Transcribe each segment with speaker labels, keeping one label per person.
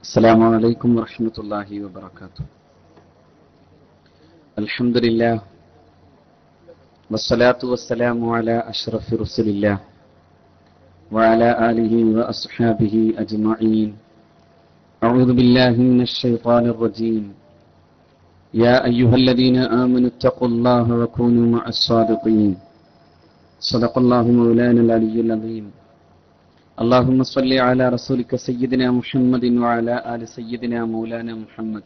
Speaker 1: السلام عليكم ورحمة الله وبركاته الحمد لله والصلاة والسلام على أشرف رسل الله وعلى آله وأصحابه أجمعين أعوذ بالله من الشيطان الرجيم يا أيها الذين آمنوا اتقوا الله وكونوا مع الصادقين صدق الله مولانا العلي العظيم اللهم صل على رسولك سيدنا محمد وعلى آل سيدنا مولانا മുഹമ്മദ്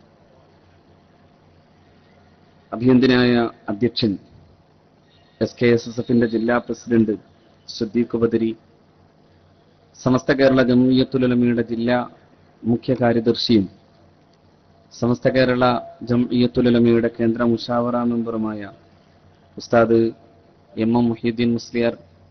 Speaker 1: അഭിയന്തനായ അധ്യക്ഷൻ S K S S എഫിന്റെ ജില്ലാ പ്രസിഡന്റ് സുദ്ദീഖ് ബദരി സമസ്ത കേരള ജംഇയ്യത്തുലമയുടെ ജില്ലാ മുഖ്യ കാര്യദർശിയും സമസ്ത കേരള ജംഇയ്യത്തുലമയുടെ കേന്ദ്ര മുഷാവറ മെമ്പറുമായ ഉസ്താദ് എം എം മുഹീദ്ദീൻ മുസ്ലിയാർ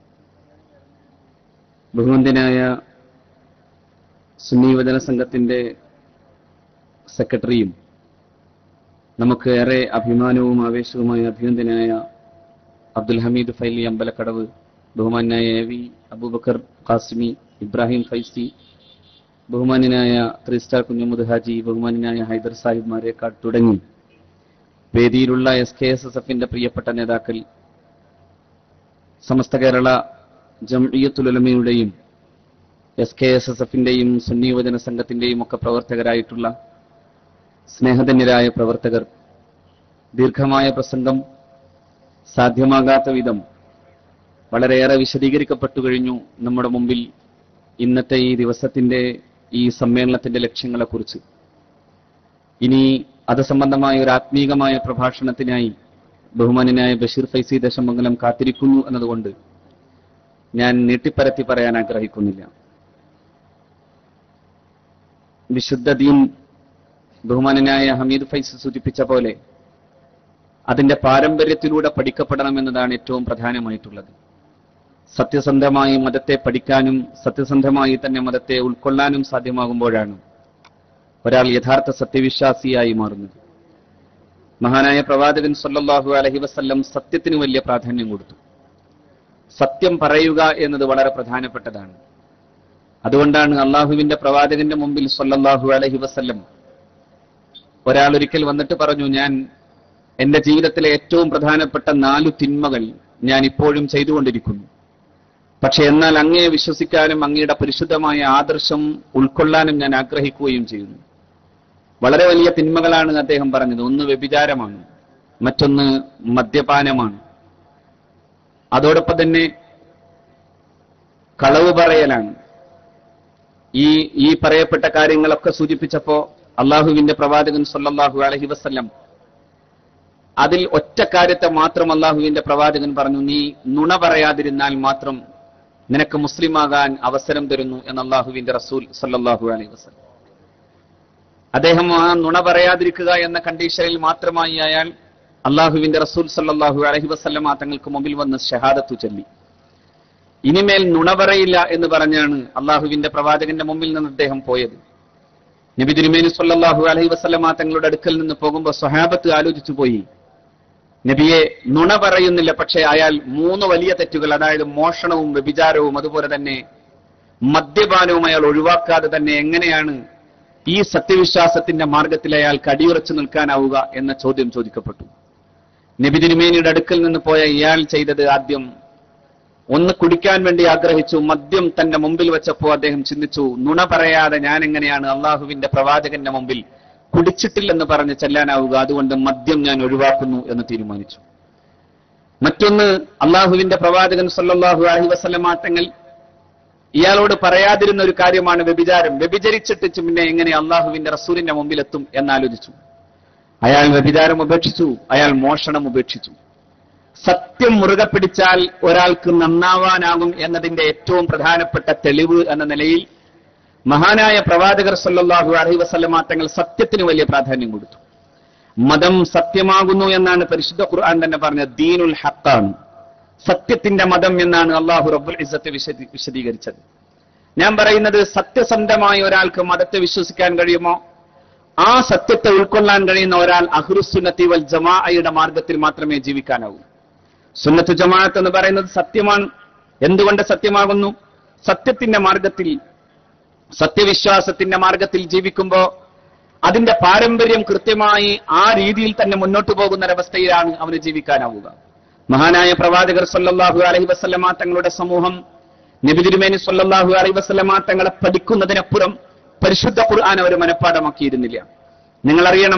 Speaker 1: ബഹുവന്ദനായ സുന്നി യുവജന സംഘത്തിന്റെ സെക്രട്ടറിയും നമുക്ക് ഏറെ അഭിമാനവും ആവേശവുമായ അഭിനന്ദനായ അബ്ദുൽ ഹമീദ് ഫൈലി അമ്പലക്കടവ് ബഹുമാനായ എ വി അബൂബക്കർ ഖാസിമി ഇബ്രാഹിം ഫൈസി ബഹുമാന്യനായ ത്രീ സ്റ്റാർ കുഞ്ഞുമുദ് ഹാജി ബഹുമാന്യനായ ഹൈദർ സാഹിബ് മാരേക്കാട് തുടങ്ങി വേദിയിലുള്ള എസ് കെ എസ് എസ് എഫിന്റെ പ്രിയപ്പെട്ട നേതാക്കൾ സമസ്ത കേരള ജംഇയ്യത്തുലമയുടെയും എസ് കെ എസ് എസ് എഫിന്റെയും സുന്നി യുവജന സംഘത്തിന്റെയും ഒക്കെ പ്രവർത്തകരായിട്ടുള്ള സ്നേഹധന്യരായ പ്രവർത്തകർ ദീർഘമായ പ്രസംഗം സാധ്യമാകാത്ത വിധം വളരെയേറെ വിശദീകരിക്കപ്പെട്ടു കഴിഞ്ഞു നമ്മുടെ മുമ്പിൽ ഇന്നത്തെ ഈ ദിവസത്തിന്റെ ഈ സമ്മേളനത്തിന്റെ ലക്ഷ്യങ്ങളെക്കുറിച്ച് ഇനി അത് സംബന്ധമായ ഒരു ആത്മീകമായ പ്രഭാഷണത്തിനായി ബഹുമാനായ ബഷീർ ഫൈസി ദശമംഗലം കാത്തിരിക്കുന്നു എന്നതുകൊണ്ട് ഞാൻ നീട്ടിപ്പരത്തി പറയാൻ ആഗ്രഹിക്കുന്നില്ല വിശുദ്ധ ദീൻ ബഹുമാനനായ ഹമീദ് ഫൈസ് സൂചിപ്പിച്ച പോലെ അതിന്റെ പാരമ്പര്യത്തിലൂടെ പഠിക്കപ്പെടണം എന്നതാണ് ഏറ്റവും പ്രധാനമായിട്ടുള്ളത് സത്യസന്ധമായി മതത്തെ പഠിക്കാനും സത്യസന്ധമായി തന്നെ മതത്തെ ഉൾക്കൊള്ളാനും സാധ്യമാകുമ്പോഴാണ് ഒരാൾ യഥാർത്ഥ സത്യവിശ്വാസിയായി മാറുന്നത് മഹാനായ പ്രവാചകൻ സല്ലല്ലാഹു അലഹി വസല്ലം സത്യത്തിന് വലിയ പ്രാധാന്യം കൊടുത്തു സത്യം പറയുക എന്നത് വളരെ പ്രധാനപ്പെട്ടതാണ് അതുകൊണ്ടാണ് അള്ളാഹുവിന്റെ പ്രവാചകന്റെ മുമ്പിൽ സല്ലല്ലാഹു അലഹി വസല്ലം ഒരാൾ ഒരിക്കൽ വന്നിട്ട് പറഞ്ഞു ഞാൻ എന്റെ ജീവിതത്തിലെ ഏറ്റവും പ്രധാനപ്പെട്ട നാലു തിന്മകൾ ഞാൻ ഇപ്പോഴും ചെയ്തുകൊണ്ടിരിക്കുന്നു പക്ഷെ എന്നാൽ അങ്ങയെ വിശ്വസിക്കാനും അങ്ങയുടെ പരിശുദ്ധമായ ആദർശം ഉൾക്കൊള്ളാനും ഞാൻ ആഗ്രഹിക്കുകയും ചെയ്യുന്നു വളരെ വലിയ തിന്മകളാണ് അദ്ദേഹം പറഞ്ഞത് ഒന്ന് വ്യഭിചാരമാണ് മറ്റൊന്ന് മദ്യപാനമാണ് അതോടൊപ്പം തന്നെ കളവ് പറയലാണ് ഈ ഈ പറയപ്പെട്ട കാര്യങ്ങളൊക്കെ സൂചിപ്പിച്ചപ്പോ അള്ളാഹുവിന്റെ പ്രവാചകൻ സല്ലല്ലാഹു അലഹി വസ്ല്ലം അതിൽ ഒറ്റ കാര്യത്തെ മാത്രം അള്ളാഹുവിന്റെ പ്രവാചകൻ പറഞ്ഞു നീ നുണ പറയാതിരുന്നാൽ മാത്രം നിനക്ക് മുസ്ലിമാകാൻ അവസരം തരുന്നു എന്ന് അള്ളാഹുവിന്റെ റസൂൽ സല്ലല്ലാഹു അലൈഹി വസല്ലം അദ്ദേഹം ആ നുണ പറയാതിരിക്കുക എന്ന കണ്ടീഷനിൽ മാത്രമായി അയാൾ അള്ളാഹുവിന്റെ റസൂൽ സല്ലല്ലാഹു അലൈഹി വസല്ലം തങ്ങൾക്ക് മുമ്പിൽ വന്ന് ഷഹാദത്തു ചൊല്ലി ഇനിമേൽ നുണ പറയില്ല എന്ന് പറഞ്ഞാണ് അള്ളാഹുവിന്റെ പ്രവാചകന്റെ മുമ്പിൽ നിന്ന് അദ്ദേഹം പോയത് നബി തിരുമേനി സല്ലല്ലാഹു അലൈഹി വസല്ലമ തങ്ങളുടെ അടുക്കൽ നിന്ന് പോകുമ്പോൾ സ്വഹാബത്ത് ആലോചിച്ചു പോയി നബിയെ നുണ പറയുന്നില്ല പക്ഷേ അയാൾ മൂന്ന് വലിയ തെറ്റുകൾ അതായത് മോഷണവും വ്യഭിചാരവും അതുപോലെ തന്നെ മദ്യപാനവും അയാൾ ഒഴിവാക്കാതെ തന്നെ എങ്ങനെയാണ് ഈ സത്യവിശ്വാസത്തിന്റെ മാർഗത്തിൽ അയാൾക്ക് അടിയുറച്ചു നിൽക്കാനാവുക എന്ന ചോദ്യം ചോദിക്കപ്പെട്ടു നബി തിരുമേനിയുടെ അടുക്കൽ നിന്ന് പോയ ഇയാൾ ചെയ്തത് ആദ്യം ഒന്ന് കുടിക്കാൻ വേണ്ടി ആഗ്രഹിച്ചു മദ്യം തന്റെ മുമ്പിൽ വെച്ചപ്പോ അദ്ദേഹം ചിന്തിച്ചു നുണ പറയാതെ ഞാൻ എങ്ങനെയാണ് അള്ളാഹുവിന്റെ പ്രവാചകന്റെ മുമ്പിൽ കുടിച്ചിട്ടില്ലെന്ന് പറഞ്ഞ് ചെല്ലാനാവുക അതുകൊണ്ട് മദ്യം ഞാൻ ഒഴിവാക്കുന്നു എന്ന് തീരുമാനിച്ചു മറ്റൊന്ന് അള്ളാഹുവിന്റെ പ്രവാചകൻ സല്ലല്ലാഹു അലൈഹി വസല്ലമ തങ്ങൾ ഇയാളോട് പറയാതിരുന്ന ഒരു കാര്യമാണ് വ്യഭിചാരം വ്യഭിചരിച്ചിട്ട് പിന്നെ എങ്ങനെ അള്ളാഹുവിന്റെ റസൂലിന്റെ മുമ്പിലെത്തും എന്നാലോചിച്ചു അയാൾ വ്യഭിചാരം ഉപേക്ഷിച്ചു അയാൾ മോഷണം ഉപേക്ഷിച്ചു സത്യം മുറുകെ പിടിച്ചാൽ ഒരാൾക്ക് നന്നാവാനാകും എന്നതിന്റെ ഏറ്റവും പ്രധാനപ്പെട്ട തെളിവ് എന്ന നിലയിൽ മഹാനായ പ്രവാചകർ സല്ലല്ലാഹു അലൈഹി വസല്ലമ തങ്ങൾ സത്യത്തിന് വലിയ പ്രാധാന്യം കൊടുത്തു മതം സത്യമാകുന്നു എന്നാണ് പരിശുദ്ധ ഖുർആൻ തന്നെ പറഞ്ഞത് ദീനുൽ ഹക്കാണ് സത്യത്തിന്റെ മതം എന്നാണ് അള്ളാഹു റബ്ബുൽ ഇസ്സത്ത് വിശദീ വിശദീകരിച്ചത് ഞാൻ പറയുന്നത് സത്യസന്ധമായ ഒരാൾക്ക് മതത്തെ വിശ്വസിക്കാൻ കഴിയുമോ ആ സത്യത്തെ ഉൾക്കൊള്ളാൻ കഴിയുന്ന ഒരാൾ അഹ്റുസുന്നത്തി വൽ ജമാഅയുടെ മാർഗത്തിൽ മാത്രമേ ജീവിക്കാനാവൂ സുന്നത്ത് ജമാഅത്ത് എന്ന് പറയുന്നത് സത്യമാണ് എന്തുകൊണ്ട് സത്യമാകുന്നു സത്യത്തിന്റെ മാർഗത്തിൽ സത്യവിശ്വാസത്തിന്റെ മാർഗത്തിൽ ജീവിക്കുമ്പോ അതിന്റെ പാരമ്പര്യം കൃത്യമായി ആ രീതിയിൽ തന്നെ മുന്നോട്ട് പോകുന്ന ഒരവസ്ഥയിലാണ് അവന് ജീവിക്കാനാവുക മഹാനായ പ്രവാചകർ സല്ലല്ലാഹു അലൈഹി വസല്ലമ തങ്ങളുടെ സമൂഹം നബി തിരുമേനി സല്ലല്ലാഹു അലൈഹി വസല്ലമ തങ്ങളെ പഠിക്കുന്നതിനപ്പുറം പരിശുദ്ധ ഖുർആൻ അവർ മനഃപ്പാടമാക്കിയിരുന്നില്ല നിങ്ങൾ അറിയണം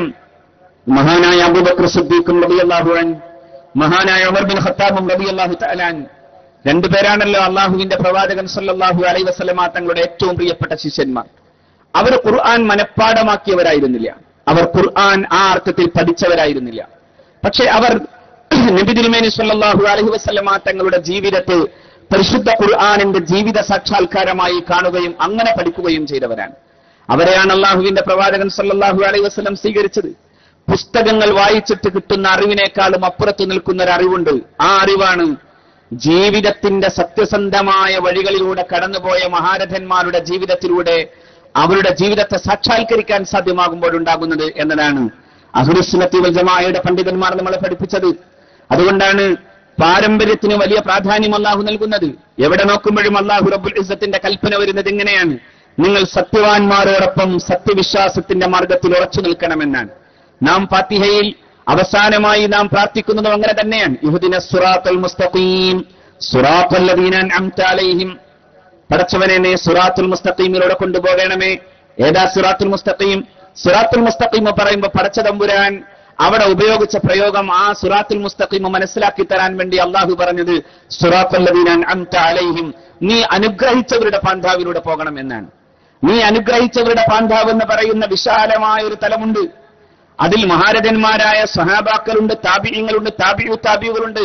Speaker 1: മഹാനായ അബൂബക്കർ സിദ്ദീഖും റളിയല്ലാഹു അൻഹു മഹാനായ ഉമർ ബിൻ ഖത്താബും റളിയല്ലാഹു തആല അൻഹു രണ്ടുപേരാണല്ലോ അള്ളാഹുവിന്റെ പ്രവാചകൻ സല്ലല്ലാഹു അലൈഹി വസല്ലമ തങ്ങളുടെ ഏറ്റവും പ്രിയപ്പെട്ട ശിഷ്യന്മാർ അവർ ഖുർആൻ മനഃപ്പാടമാക്കിയവരായിരുന്നില്ല അവർ ഖുർആൻ ആ അർത്ഥത്തിൽ പഠിച്ചവരായിരുന്നില്ല പക്ഷെ അവർ നബി തിരുമേനി സല്ലല്ലാഹു അലൈഹി വസല്ലമ തങ്ങളുടെ ജീവിതത്തെ പരിശുദ്ധ ഖുർആനിന്റെ ജീവിത സാക്ഷാത്കാരമായി കാണുകയും അങ്ങനെ പഠിക്കുകയും ചെയ്തവരാണ് അവരെയാണ് അള്ളാഹുവിന്റെ പ്രവാചകൻ സല്ലല്ലാഹു അലൈഹി വസല്ലം സ്വീകരിച്ചത് പുസ്തകങ്ങൾ വായിച്ചിട്ട് കിട്ടുന്ന അറിവിനേക്കാളും അപ്പുറത്ത് നിൽക്കുന്ന ഒരു അറിവുണ്ട് ആ അറിവാണ് ജീവിതത്തിന്റെ സത്യസന്ധമായ വഴികളിലൂടെ കടന്നുപോയ മഹാരഥന്മാരുടെ ജീവിതത്തിലൂടെ അവരുടെ ജീവിതത്തെ സാക്ഷാത്കരിക്കാൻ സാധ്യമാകുമ്പോഴുണ്ടാകുന്നത് എന്നതാണ് അഹുലുസുനത്തി വൽ ജമാഅയുടെ പണ്ഡിതന്മാർ നമ്മളെ പഠിപ്പിച്ചത് അതുകൊണ്ടാണ് പാരമ്പര്യത്തിന് വലിയ പ്രാധാന്യം അള്ളാഹു നൽകുന്നത് എവിടെ നോക്കുമ്പോഴും അള്ളാഹു റബ്ബുൽ ഇസ്സത്തിന്റെ കൽപ്പന വരുന്നത് എങ്ങനെയാണ് നിങ്ങൾ സത്യവാൻമാരോടൊപ്പം സത്യവിശ്വാസത്തിന്റെ മാർഗത്തിൽ ഉറച്ചു നിൽക്കണമെന്നാണ് നാം ഫാത്തിഹയിൽ അവസാനമായി നാം പ്രാർത്ഥിക്കുന്നതും അങ്ങനെ തന്നെയാണ് ഇഹുദിന സുറാത്തുൽ മുസ്തഖീം സുറാത്തുൽ ലദീന അൻഅംത അലൈഹിം പടച്ചവനെ നീ സുറാത്തുൽ മുസ്തഖീമിലൂടെ കൊണ്ടുപോകണമേ ഏതാ സുറാത്തുൽ മുസ്തഖീം സുറാത്തുൽ മുസ്തഖീം പറയുമ്പോൾ പടച്ച തമ്പുരാൻ അവിടെ ഉപയോഗിച്ച പ്രയോഗം ആ സുറാത്തുൽ മുസ്തഖീം മനസ്സിലാക്കി തരാൻ വേണ്ടി അള്ളാഹു പറഞ്ഞത് സുറാത്തുൽ ലദീന അൻഅംത അലൈഹിം നീ അനുഗ്രഹിച്ചവരുടെ പാന്താവിലൂടെ പോകണം എന്നാണ് നീ അനുഗ്രഹിച്ചവരുടെ പാന്താവ് എന്ന് പറയുന്ന വിശാലമായ ഒരു തലമുണ്ട് അതിൽ മഹാരഥന്മാരായ സഹാബാക്കളുണ്ട് താപിയങ്ങളുണ്ട് താപിയു താപിയുകളുണ്ട്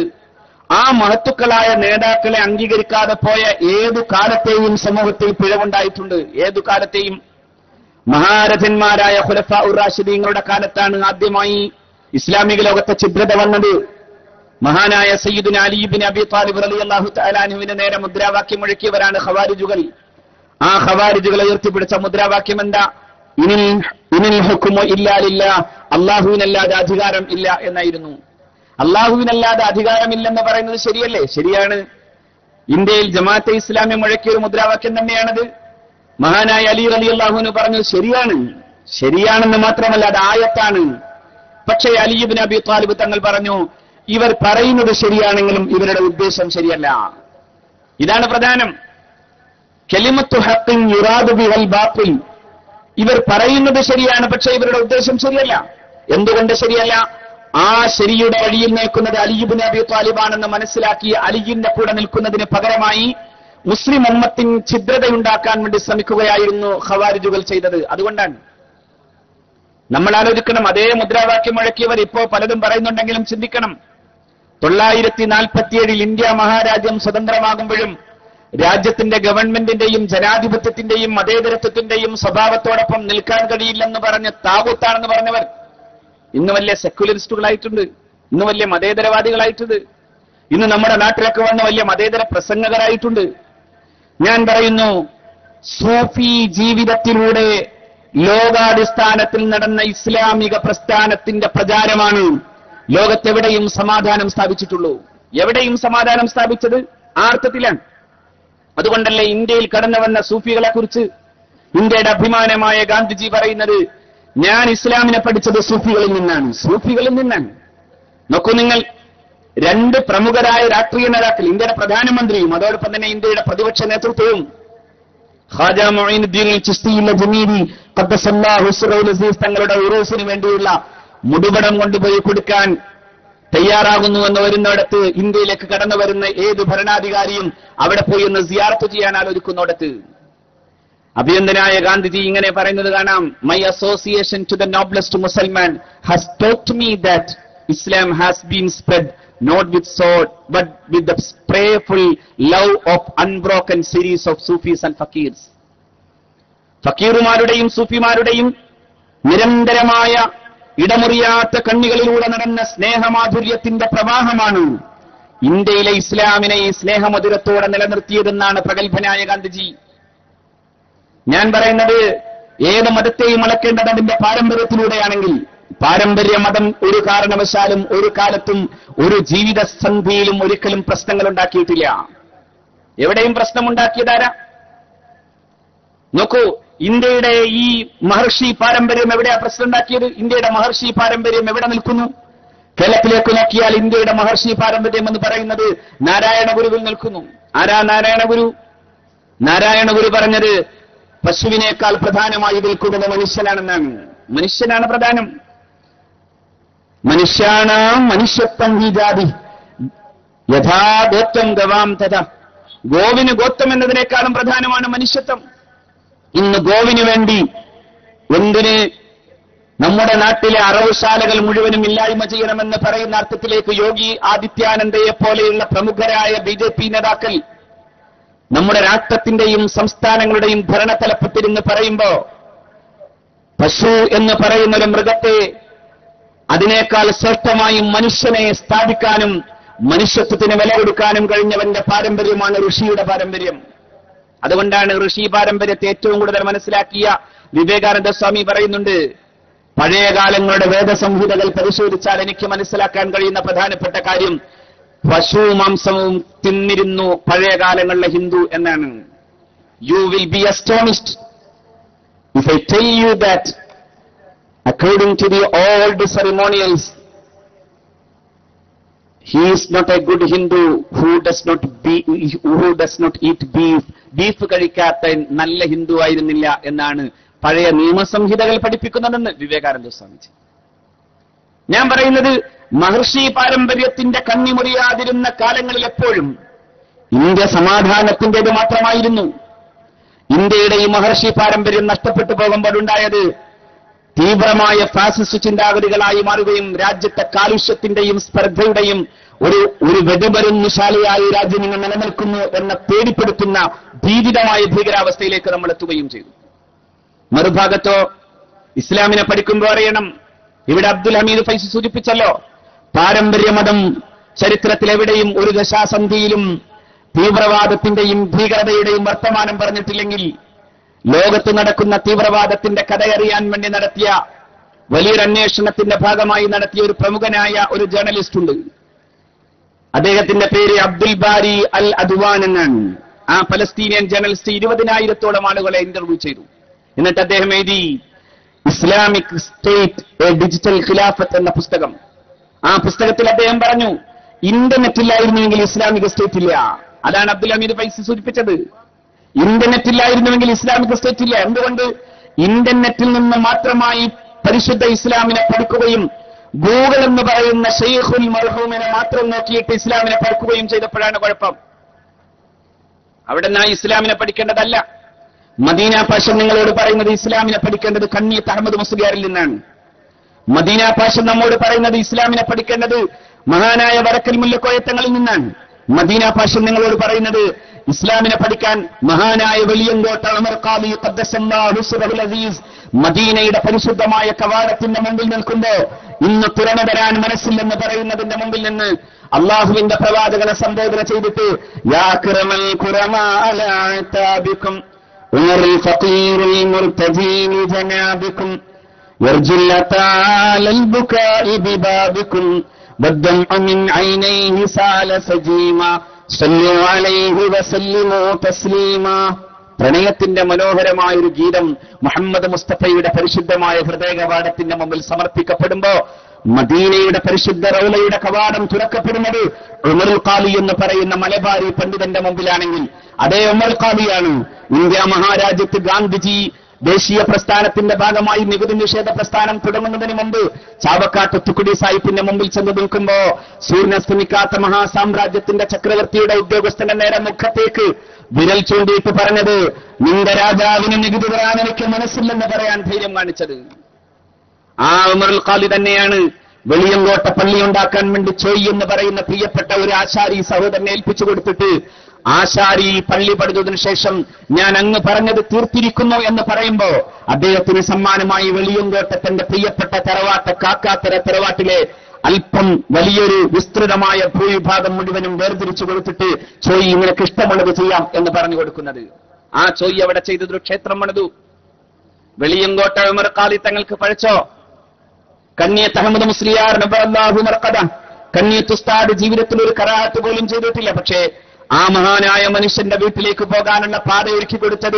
Speaker 1: ആ മഹത്തുക്കളായ നേതാക്കളെ അംഗീകരിക്കാതെ പോയ ഏതു കാലത്തെയും സമൂഹത്തിൽ പിഴവുണ്ടായിട്ടുണ്ട് ഏതു കാലത്തെയും മഹാരഥന്മാരായ ഹുലഫ ഉറാഷിദീങ്ങളുടെ കാലത്താണ് ആദ്യമായി ഇസ്ലാമിക ലോകത്തെ ഛിദ്രത വന്നത് മഹാനായ സയ്യിദുന അലീബിൻ അബി താലിബ് അലി അള്ളാഹു തലാനുവിന് നേരെ മുദ്രാവാക്യം മുഴക്കിയവരാണ് ഖവാരിജുകൾ ആ ഖവാരിജുകളെ ഉയർത്തിപ്പിടിച്ച മുദ്രാവാക്യം എന്താ ഇനിൽ ഇനിൽ ഹുക്കുമോ ഇല്ലാലില്ല അള്ളാഹുവിനല്ലാതെ അധികാരം ഇല്ല എന്നായിരുന്നു അള്ളാഹുവിനല്ലാതെ അധികാരമില്ലെന്ന് പറയുന്നത് ശരിയല്ലേ ശരിയാണ് ഇന്ത്യയിൽ ജമാഅത്തെ ഇസ്ലാമി മുഴക്കിയ ഒരു മുദ്രാവാക്യം തന്നെയാണത് മഹാനായ അലി അലി അള്ളാഹുവിന് പറഞ്ഞത് ശരിയാണ് ശരിയാണെന്ന് മാത്രമല്ല അത് ആയത്താണ് പക്ഷേ അലിബിൻ അബി താലിബ് തങ്ങൾ പറഞ്ഞു ഇവർ പറയുന്നത് ശരിയാണെങ്കിലും ഇവരുടെ ഉദ്ദേശം ശരിയല്ല ഇതാണ് പ്രധാനം കെലിമത്തു ഹക്കിൻ യുറാദു ബിഹൽ ബാത്തിൽ ഇവർ പറയുന്നത് ശരിയാണ് പക്ഷേ ഇവരുടെ ഉദ്ദേശം ശരിയല്ല എന്തുകൊണ്ട് ശരിയല്ല ആ ശരിയുടെ വഴിയിൽ നിൽക്കുന്നത് അലിബിൻ അബി താലിബാണെന്ന് മനസ്സിലാക്കി അലിയിന്റെ കൂടെ നിൽക്കുന്നതിന് പകരമായി മുസ്ലിം ഉമ്മത്തിന് ഛിദ്രതയുണ്ടാക്കാൻ വേണ്ടി ശ്രമിക്കുകയായിരുന്നു ഖവാരിജുകൾ ചെയ്തത് അതുകൊണ്ടാണ് നമ്മൾ ആലോചിക്കണം അതേ മുദ്രാവാക്യം മുഴക്കിയവർ ഇപ്പോ പലതും പറയുന്നുണ്ടെങ്കിലും ചിന്തിക്കണം തൊള്ളായിരത്തി നാൽപ്പത്തിയേഴിൽ ഇന്ത്യ മഹാരാജ്യം സ്വതന്ത്രമാകുമ്പോഴും രാജ്യത്തിന്റെ ഗവൺമെന്റിന്റെയും ജനാധിപത്യത്തിന്റെയും മതേതരത്വത്തിന്റെയും സ്വഭാവത്തോടൊപ്പം നിൽക്കാൻ കഴിയില്ലെന്ന് പറഞ്ഞ് താകൂത്താണെന്ന് പറഞ്ഞവർ ഇന്ന് വലിയ സെക്യുലറിസ്റ്റുകളായിട്ടുണ്ട് ഇന്ന് വലിയ മതേതരവാദികളായിട്ടുണ്ട് ഇന്ന് നമ്മുടെ നാട്ടിലൊക്കെ വന്ന വലിയ മതേതര പ്രസംഗകരായിട്ടുണ്ട് ഞാൻ പറയുന്നു സൂഫി ജീവിതത്തിലൂടെ ലോകാടിസ്ഥാനത്തിൽ നടന്ന ഇസ്ലാമിക പ്രസ്ഥാനത്തിന്റെ പ്രചാരമാണ് ലോകത്തെവിടെയും സമാധാനം സ്ഥാപിച്ചിട്ടുള്ളൂ എവിടെയും സമാധാനം സ്ഥാപിച്ചത് ആ അർത്ഥത്തിലാണ് അതുകൊണ്ടല്ലേ ഇന്ത്യയിൽ കടന്നു വന്ന സൂഫികളെ കുറിച്ച് ഇന്ത്യയുടെ അഭിമാനമായ ഗാന്ധിജി പറയുന്നത് ഞാൻ ഇസ്ലാമിനെ പഠിച്ചത് സൂഫികളിൽ നിന്നാണ് സൂഫികളിൽ നിന്നാണ് നോക്കൂ നിങ്ങൾ രണ്ട് പ്രമുഖരായ രാഷ്ട്രീയ നേതാക്കൾ ഇന്ത്യയുടെ പ്രധാനമന്ത്രിയും അതോടൊപ്പം തന്നെ ഇന്ത്യയുടെ പ്രതിപക്ഷ നേതൃത്വവും ഖാജ മൊയ്നുദ്ദീൻ ചിസ്തിയുള്ള ജമീരി ഖദ്ദസല്ലാഹു സിറൗൽ അസീസ് തങ്ങളുടെ ഉറൂസിന് വേണ്ടിയുള്ള മുടുപടം കൊണ്ടുപോയി കൊടുക്കാൻ തയ്യാറാകുന്നു എന്ന് വരുന്നിടത്ത് ഇന്ത്യയിലേക്ക് കടന്നു വരുന്ന ഏത് ഭരണാധികാരിയും അവിടെ പോയി ഒന്ന് സിയാർത്ത് ചെയ്യാൻ ആലോചിക്കുന്നിടത്ത് അഭിനന്ദനായ ഗാന്ധിജി ഇങ്ങനെ പറയുന്നത് കാണാം my association to the noblest Musalman has taught me that Islam has been spread not with sword but with the prayerful love of unbroken series of Sufis and fakirs ഫക്കീറുമാരുടെയും സൂഫിമാരുടെയും നിരന്തരമായ ഇടമുറിയാത്ത കണ്ണികളിലൂടെ നടന്ന സ്നേഹമാധുര്യത്തിന്റെ പ്രവാഹമാണ് ഇന്ത്യയിലെ ഇസ്ലാമിനെ ഈ സ്നേഹമധുരത്തോടെ നിലനിർത്തിയതെന്നാണ് പ്രഗത്ഭനായ ഗാന്ധിജി ഞാൻ പറയുന്നത് ഏത് മതത്തെയും അളക്കേണ്ടത് അതിന്റെ പാരമ്പര്യത്തിലൂടെയാണെങ്കിൽ പാരമ്പര്യ മതം ഒരു കാരണവശാലും ഒരു കാലത്തും ഒരു ജീവിത സന്ധിയിലും ഒരിക്കലും പ്രശ്നങ്ങൾ ഉണ്ടാക്കിയിട്ടില്ല എവിടെയും പ്രശ്നമുണ്ടാക്കിയതാരാ നോക്കൂ ഇന്ത്യയുടെ ഈ മഹർഷി പാരമ്പര്യം എവിടെയാ പ്രസിഡന്റാക്കിയത് ഇന്ത്യയുടെ മഹർഷി പാരമ്പര്യം എവിടെ നിൽക്കുന്നു കേരളത്തിലേക്ക് നോക്കിയാൽ ഇന്ത്യയുടെ മഹർഷി പാരമ്പര്യം എന്ന് പറയുന്നത് നാരായണ ഗുരുവിൽ നിൽക്കുന്നു ആരാ നാരായണ ഗുരു നാരായണ ഗുരു പറഞ്ഞത് പശുവിനേക്കാൾ പ്രധാനമായി നിൽക്കുന്നത് മനുഷ്യനാണെന്നാണ് മനുഷ്യനാണ് പ്രധാനം മനുഷ്യാണ മനുഷ്യത്വം ഹി ജാതി യഥാ ഗോത്വം ഗവാം തഥ ഗോവിന് ഗോത്വം എന്നതിനേക്കാളും പ്രധാനമാണ് മനുഷ്യത്വം ഇന്ന് ഗോവിന് വേണ്ടി എന്തിന് നമ്മുടെ നാട്ടിലെ അറവുശാലകൾ മുഴുവനും ഇല്ലായ്മ ചെയ്യണമെന്ന് പറയുന്ന അർത്ഥത്തിലേക്ക് യോഗി ആദിത്യാനന്ദയെ പോലെയുള്ള പ്രമുഖരായ ബി ജെ പി നേതാക്കൾ നമ്മുടെ രാഷ്ട്രത്തിന്റെയും സംസ്ഥാനങ്ങളുടെയും ഭരണതലപ്പത്തിരുന്ന് പറയുമ്പോ പശു എന്ന് പറയുന്ന ഒരു മൃഗത്തെ അതിനേക്കാൾ ശ്രേഷ്ഠമായും മനുഷ്യനെ സ്ഥാപിക്കാനും മനുഷ്യത്വത്തിന് വില കൊടുക്കാനും കഴിഞ്ഞവന്റെ പാരമ്പര്യമാണ് ഋഷിയുടെ പാരമ്പര്യം അതുകൊണ്ടാണ് ഋഷി പാരമ്പര്യത്തെ ഏറ്റവും കൂടുതൽ മനസ്സിലാക്കിയ വിവേകാനന്ദ സ്വാമി പറയുന്നുണ്ട് പഴയ കാലങ്ങളുടെ വേദസംഹിതകൾ പരിശോധിച്ചാൽ എനിക്ക് മനസ്സിലാക്കാൻ കഴിയുന്ന പ്രധാനപ്പെട്ട കാര്യം പശു മാംസവും തിന്നിരുന്നു പഴയ കാലങ്ങളിലെ ഹിന്ദു എന്നാണ് you will be astonished if I tell you that according to the old ceremonials, he is not a good Hindu who does not be, who does not eat beef. Beef കഴിക്കാത്ത നല്ല ഹിന്ദു ആയിരുന്നില്ല എന്നാണ് പഴയ നിയമസംഹിതകൾ പഠിപ്പിക്കുന്നതെന്ന് വിവേകാനന്ദ സ്വാമിജി ഞാൻ പറയുന്നത് മഹർഷി പാരമ്പര്യത്തിന്റെ കണ്ണിമുറിയാതിരുന്ന കാലങ്ങളിൽ എപ്പോഴും ഇന്ത്യ സമാധാനത്തിന്റേത് മാത്രമായിരുന്നു ഇന്ത്യയുടെ ഈ മഹർഷി പാരമ്പര്യം നഷ്ടപ്പെട്ടു പോകുമ്പോഴുണ്ടായത് തീവ്രമായ ഫാസിസ്റ്റ് ചിന്താഗതികളായി മാറുകയും രാജ്യത്തെ കാലുഷ്യത്തിന്റെയും സ്പർദ്ധയുടെയും ഒരു ഒരു വെടിമരുന്നുശാലയായി രാജ്യം ഇന്ന് നിലനിൽക്കുന്നു എന്ന പേടിപ്പെടുത്തുന്ന ഭീതിതമായ ഭീകരാവസ്ഥയിലേക്ക് നമ്മൾ എത്തുകയും ചെയ്തു മറുഭാഗത്തോ ഇസ്ലാമിനെ പഠിക്കുമ്പോൾ അറിയണം ഇവിടെ അബ്ദുൽ ഹമീദ് ഫൈസി സൂചിപ്പിച്ചല്ലോ പാരമ്പര്യമതം ചരിത്രത്തിലെവിടെയും ഒരു ദശാസന്ധിയിലും തീവ്രവാദത്തിന്റെയും ഭീകരതയുടെയും വർത്തമാനം പറഞ്ഞിട്ടില്ലെങ്കിൽ ലോകത്ത് നടക്കുന്ന തീവ്രവാദത്തിന്റെ കഥയറിയാൻ വേണ്ടി നടത്തിയ വലിയൊരു അന്വേഷണത്തിന്റെ ഭാഗമായി നടത്തിയ ഒരു പ്രമുഖനായ ഒരു ജേർണലിസ്റ്റ് ഉണ്ട് അദ്ദേഹത്തിന്റെ പേര് അബ്ദുൽ ബാരി അൽ അദ്വാൻ എന്നാണ് ആ പലസ്തീനിയൻ ജേർണലിസ്റ്റ് ഇരുപതിനായിരത്തോളം ആളുകളെ ഇന്റർവ്യൂ ചെയ്തു എന്നിട്ട് അദ്ദേഹം എഴുതി Islamic State a digital Khilafat എന്ന പുസ്തകം ആ പുസ്തകത്തിൽ അദ്ദേഹം പറഞ്ഞു ഇന്റർനെറ്റ് ഇല്ലായിരുന്നുവെങ്കിൽ ഇസ്ലാമിക സ്റ്റേറ്റ് ഇല്ല അതാണ് അബ്ദുൽ ഹമീദ് ഫൈസി സൂചിപ്പിച്ചത് ഇന്റർനെറ്റ് ഇല്ലായിരുന്നുവെങ്കിൽ ഇസ്ലാമിക സ്റ്റേറ്റ് ഇല്ല എന്തുകൊണ്ട് ഇന്റർനെറ്റിൽ നിന്ന് മാത്രമായി പരിശുദ്ധ ഇസ്ലാമിനെ പഠിക്കുകയും ഗൂഗിൾ എന്ന് പറയുന്ന ഷെയ്ഖുൽ മർഹൂമിനെ മാത്രം നോക്കിയിട്ട് ഇസ്ലാമിനെ പഠിക്കുകയും ചെയ്തപ്പോഴാണ് കുഴപ്പം അവിടെ നിന്ന് ആ ഇസ്ലാമിനെ പഠിക്കേണ്ടതല്ല മദീന പാഷൻ നിങ്ങളോട് പറയുന്നത് ഇസ്ലാമിനെ പഠിക്കേണ്ടത് കണ്ണിയത്ത് അഹമ്മദ് മുസ്ലിയാരിൽ നിന്നാണ് മദീന പാഷൻ നമ്മോട് പറയുന്നത് ഇസ്ലാമിനെ പഠിക്കേണ്ടത് മഹാനായ വരക്കൽ മുല്ലക്കോയത്തങ്ങളിൽ നിന്നാണ് മദീന പാഷൻ നിങ്ങളോട് പറയുന്നത് ഇസ്ലാമിനെ പഠിക്കാൻ മഹാനായ വെളിയങ്കോട്ട ഉമർ ഖാദി ഖദ്ദസല്ലാഹു സിറഹുൽ അസീസ് മദീനയുടെ പരിശുദ്ധമായ കവാടത്തിന്റെ മുമ്പിൽ നിൽക്കുമ്പോ ഇന്ന് തുറന്നു തരാൻ മനസ്സില്ലെന്ന് പറയുന്നതിന്റെ മുമ്പിൽ നിന്ന് അള്ളാഹുവിന്റെ പ്രവാചകനെ സംബോധന ചെയ്തിട്ട് യാ കിറമൽ ഖുറമാ അലാ താബിക്കും ഉമർ الفقير المرتجي لجنابكم يرجو اللتال البكاء ببابكم والدمع من عينيه سال سجيما صلوا عليه وسلموا تسليما പ്രണയത്തിന്റെ മനോഹരമായ ഒരു ഗീതം മുഹമ്മദ് മുസ്തഫയുടെ പരിശുദ്ധമായ ഹൃദയ കവാടത്തിന്റെ മുമ്പിൽ സമർപ്പിക്കപ്പെടുമ്പോ മദീനയുടെ പരിശുദ്ധ റൗലയുടെ കവാടം തുറക്കപ്പെടുന്നത് ഉമറുൽ ഖാലി എന്ന് പറയുന്ന മലബാരി പണ്ഡിതന്റെ മുമ്പിലാണെങ്കിൽ അതേ ഉമർ ഖാലിയാണ് ഇന്ത്യ മഹാരാജ്യത്ത് ഗാന്ധിജി ദേശീയ പ്രസ്ഥാനത്തിന്റെ ഭാഗമായി നികുതി നിഷേധ പ്രസ്ഥാനം തുടങ്ങുന്നതിന് മുമ്പ് ചാവക്കാട്ട് തുക്കുടി സാഹിബിന്റെ മുമ്പിൽ ചെന്ന് നിൽക്കുമ്പോ സൂര്യനസ്തമിക്കാത്ത മഹാസാമ്രാജ്യത്തിന്റെ ചക്രവർത്തിയുടെ ഉദ്യോഗസ്ഥന്റെ നേരെ മുഖത്തേക്ക് വിരൽ ചൂണ്ടിയിട്ട് പറഞ്ഞത് നിന്റെ രാജാവിന് നികുതി തരാൻ എനിക്ക് മനസ്സില്ലെന്ന് പറയാൻ ധൈര്യം കാണിച്ചത് ആ ഉമറുൽ ഖാലി തന്നെയാണ് വെളിയങ്കോട്ട പള്ളി ഉണ്ടാക്കാൻ വേണ്ടി ചോയ് എന്ന് പറയുന്ന പ്രിയപ്പെട്ട ഒരു ആശാരി സഹോദരനെ ഏൽപ്പിച്ചു കൊടുത്തിട്ട് ആശാരി പള്ളി പണിതതിനു ശേഷം ഞാൻ അങ്ങ് പറഞ്ഞത് തീർത്തിരിക്കുന്നു എന്ന് പറയുമ്പോ അദ്ദേഹത്തിന് സമ്മാനമായി വെളിയങ്കോട്ട തന്റെ പ്രിയപ്പെട്ട തറവാട്ട കാക്കാത്തര തറവാട്ടിലെ അല്പം വലിയൊരു വിസ്തൃതമായ ഭൂവിഭാഗം മുഴുവനും വേർതിരിച്ചു കൊടുത്തിട്ട് ചോയ് നിനക്ക് ഇഷ്ടമുള്ളത് ചെയ്യാം എന്ന് പറഞ്ഞു കൊടുക്കുന്നത് ആ ചോയ് അവിടെ ചെയ്തതൊരു ക്ഷേത്രം പണിതു വെളിയങ്കോട്ട ഉമർ ഖാലി തങ്ങൾക്ക് പഴച്ചോ കണ്ണിയത്ത് അഹമ്മദ് മുസ്ലിയാർ നബഅല്ലാഹു മർഖദ കണ്ണിയത്ത് ഉസ്താദ് ജീവിതത്തിൽ ഒരു കറാഹത്ത് പോലും ചെയ്തിട്ടില്ല പക്ഷേ ആ മഹാനായ മനുഷ്യന്റെ വീട്ടിലേക്ക് പോകാനുള്ള പാത ഒരുക്കി കൊടുത്തത്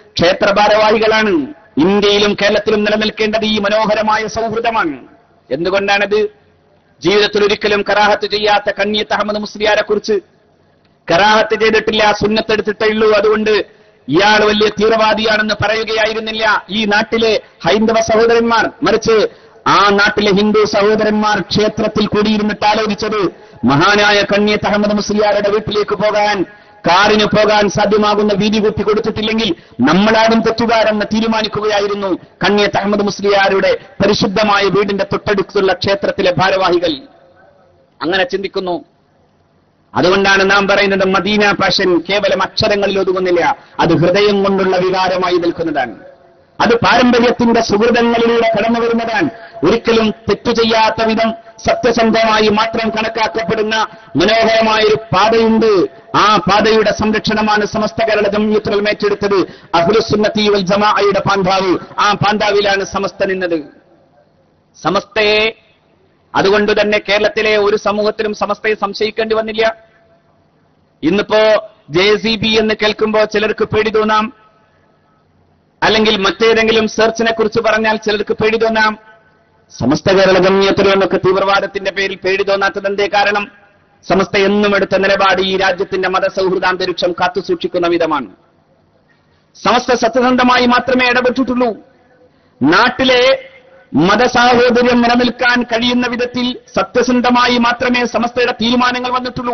Speaker 1: ക്ഷേത്ര ഭാരവാഹികളാണ് ഇന്ത്യയിലും കേരളത്തിലും നിലനിൽക്കേണ്ടത് ഈ മനോഹരമായ സൗഹൃദമാണ് എന്തുകൊണ്ടാണത് ജീവിതത്തിൽ ഒരിക്കലും കറാഹത്ത് ചെയ്യാത്ത കണ്ണിയത്ത് അഹമ്മദ് മുസ്ലിയാരെ കുറിച്ച് കറാഹത്ത് ചെയ്തിട്ടില്ല സുന്നത്തെടുത്തിട്ടേ ഉള്ളൂ അതുകൊണ്ട് ഇയാൾ വലിയ തീവ്രവാദിയാണെന്ന് പറയുകയായിരുന്നില്ല ഈ നാട്ടിലെ ഹൈന്ദവ സഹോദരന്മാർ മറിച്ച് ആ നാട്ടിലെ ഹിന്ദു സഹോദരന്മാർ ക്ഷേത്രത്തിൽ കൂടിയിരുന്നിട്ട് ആലോചിച്ചത് മഹാനായ കണ്ണിയത്ത് അഹമ്മദ് മുസ്ലിയാരുടെ വീട്ടിലേക്ക് പോകാൻ കാറിന് പോകാൻ സാധ്യമാകുന്ന വീതി കൂട്ടി കൊടുത്തിട്ടില്ലെങ്കിൽ നമ്മളാരും തെറ്റുകാരെന്ന് തീരുമാനിക്കുകയായിരുന്നു കണ്ണിയത്ത് അഹമ്മദ് മുസ്ലിയാരുടെ പരിശുദ്ധമായ വീടിന്റെ തൊട്ടടുത്തുള്ള ക്ഷേത്രത്തിലെ ഭാരവാഹികൾ അങ്ങനെ ചിന്തിക്കുന്നു അതുകൊണ്ടാണ് നാം പറയുന്നത് മദീന പാഷൻ കേവലം അക്ഷരങ്ങളിൽ ഒതുങ്ങുന്നില്ല അത് ഹൃദയം കൊണ്ടുള്ള വികാരമായി നിൽക്കുന്നതാണ് അത് പാരമ്പര്യത്തിന്റെ സുഹൃതങ്ങളിലൂടെ കടന്നു വരുന്നതാണ് ഒരിക്കലും തെറ്റു ചെയ്യാത്ത വിധം സത്യസന്ധമായി മാത്രം കണക്കാക്കപ്പെടുന്ന മനോഹരമായ ഒരു പാതയുണ്ട് ആ പാതയുടെ സംരക്ഷണമാണ് സമസ്ത കേരള ജമ്യൂത്തുൽ ഏറ്റെടുത്തത് അഹ്ലുസുന്നത്തി വൽ ജമാഅയുടെ പാന്താവ് ആ പാന്താവിലാണ് സമസ്ത നിന്നത് സമസ്തയെ അതുകൊണ്ട് തന്നെ കേരളത്തിലെ ഒരു സമൂഹത്തിലും സമസ്തയെ സംശയിക്കേണ്ടി വന്നില്ല ഇന്നിപ്പോ ജെ സി ബി എന്ന് കേൾക്കുമ്പോൾ ചിലർക്ക് പേടി തോന്നാം അല്ലെങ്കിൽ മറ്റേതെങ്കിലും സെർച്ചിനെ കുറിച്ച് പറഞ്ഞാൽ ചിലർക്ക് പേടി തോന്നാം സമസ്ത കേരള ഗമ്യത്തിലോ എന്നൊക്കെ തീവ്രവാദത്തിന്റെ പേരിൽ പേടി തോന്നാത്തത് എന്തേ കാരണം സമസ്ത എന്നും എടുത്ത നിലപാട് ഈ രാജ്യത്തിന്റെ മതസൗഹൃദാന്തരീക്ഷം കാത്തുസൂക്ഷിക്കുന്ന വിധമാണ് സമസ്ത സത്യസന്ധമായി മാത്രമേ ഇടപെട്ടിട്ടുള്ളൂ നാട്ടിലെ മതസാഹോദര്യം നിലനിൽക്കാൻ കഴിയുന്ന വിധത്തിൽ സത്യസന്ധമായി മാത്രമേ സമസ്തയുടെ തീരുമാനങ്ങൾ വന്നിട്ടുള്ളൂ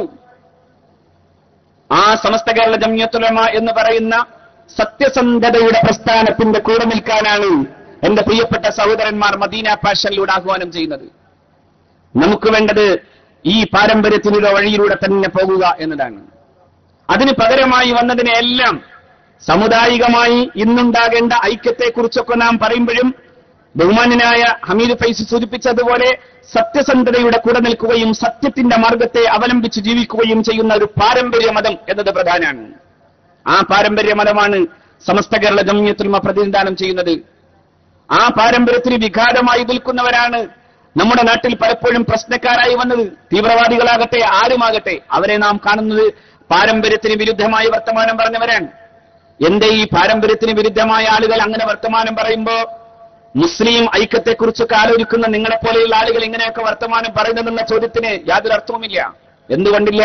Speaker 1: ആ സമസ്ത കേരള ജമ്യത്തുലമ എന്ന് പറയുന്ന സത്യസന്ധതയുടെ പ്രസ്ഥാനത്തിന്റെ കൂടെ നിൽക്കാനാണ് എന്റെ പ്രിയപ്പെട്ട സഹോദരന്മാർ മദീന പാഷനിലൂടെ ആഹ്വാനം ചെയ്യുന്നത് നമുക്ക് വേണ്ടത് ഈ പാരമ്പര്യത്തിലൂടെ വഴിയിലൂടെ തന്നെ പോകുക എന്നതാണ് അതിന് പകരമായി വന്നതിനെല്ലാം സാമുദായികമായി ഇന്നുണ്ടാകേണ്ട ഐക്യത്തെക്കുറിച്ചൊക്കെ നാം പറയുമ്പോഴും ബഹുമാന്യനായ ഹമീദ് ഫൈസ് സൂചിപ്പിച്ചതുപോലെ സത്യസന്ധതയുടെ കൂടെ നിൽക്കുകയും സത്യത്തിന്റെ മാർഗത്തെ അവലംബിച്ച് ജീവിക്കുകയും ചെയ്യുന്ന ഒരു പാരമ്പര്യ മതം എന്നത് പ്രധാനമാണ് ആ പാരമ്പര്യ മതമാണ് സമസ്ത കേരള ജമ്യത്തുൽമ പ്രതിനിധാനം ചെയ്യുന്നത് ആ പാരമ്പര്യത്തിന് വിഘാതമായി നിൽക്കുന്നവരാണ് നമ്മുടെ നാട്ടിൽ പലപ്പോഴും പ്രശ്നക്കാരായി വന്നത് തീവ്രവാദികളാകട്ടെ ആരുമാകട്ടെ അവരെ നാം കാണുന്നത് പാരമ്പര്യത്തിന് വിരുദ്ധമായി വർത്തമാനം പറഞ്ഞവരാണ് എന്റെ ഈ പാരമ്പര്യത്തിന് വിരുദ്ധമായ ആളുകൾ അങ്ങനെ വർത്തമാനം പറയുമ്പോ മുസ്ലിം ഐക്യത്തെക്കുറിച്ചൊക്കെ ആലോചിക്കുന്ന നിങ്ങളെപ്പോലെയുള്ള ആളുകൾ ഇങ്ങനെയൊക്കെ വർത്തമാനം പറയുന്നതെന്ന ചോദ്യത്തിന് യാതൊരു അർത്ഥവുമില്ല എന്തുകൊണ്ടില്ല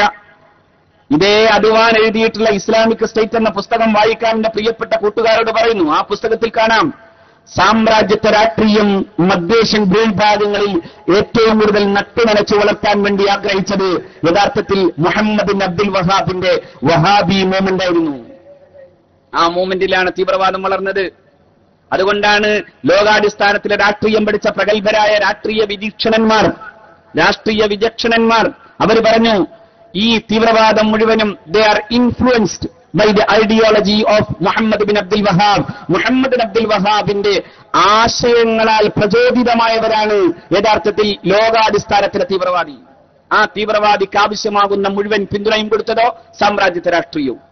Speaker 1: ഇതേ അദ്വാൻ എഴുതിയിട്ടുള്ള ഇസ്ലാമിക് സ്റ്റേറ്റ് എന്ന പുസ്തകം വായിക്കാൻ എന്റെ പ്രിയപ്പെട്ട കൂട്ടുകാരോട് പറയുന്നു ആ പുസ്തകത്തിൽ കാണാം സാമ്രാജ്യത്വ രാഷ്ട്രീയം മധ്യേഷ്യൻ ഭൂവിഭാഗങ്ങളിൽ ഏറ്റവും കൂടുതൽ നട്ടുനനച്ചു വളർത്താൻ വേണ്ടി ആഗ്രഹിച്ചത് യഥാർത്ഥത്തിൽ മുഹമ്മദ് ബിൻ അബ്ദുൽ വഹാബിന്റെ വഹാബി മൂവ്മെന്റ് ആയിരുന്നു ആ മൂവ്മെന്റിലാണ് തീവ്രവാദം വളർന്നത് അതുകൊണ്ടാണ് ലോകാടിസ്ഥാനത്തിലെ രാഷ്ട്രീയം പഠിച്ച പ്രഗത്ഭരായ രാഷ്ട്രീയ വിചീക്ഷണന്മാർ രാഷ്ട്രീയ വിചക്ഷണന്മാർ അവർ പറഞ്ഞു ഈ തീവ്രവാദം മുഴുവനും they are influenced by the ideology of Muhammad bin Abdul Wahhab Muhammad bin Abdul വഹാബിന്റെ ആശയങ്ങളാൽ പ്രചോദിതമായവരാണ് യഥാർത്ഥത്തിൽ ലോകാടിസ്ഥാനത്തിലെ തീവ്രവാദി ആ തീവ്രവാദിക്ക് ആവശ്യമാകുന്ന മുഴുവൻ പിന്തുണയും കൊടുത്തതോ സാമ്രാജ്യത്വ രാഷ്ട്രീയവും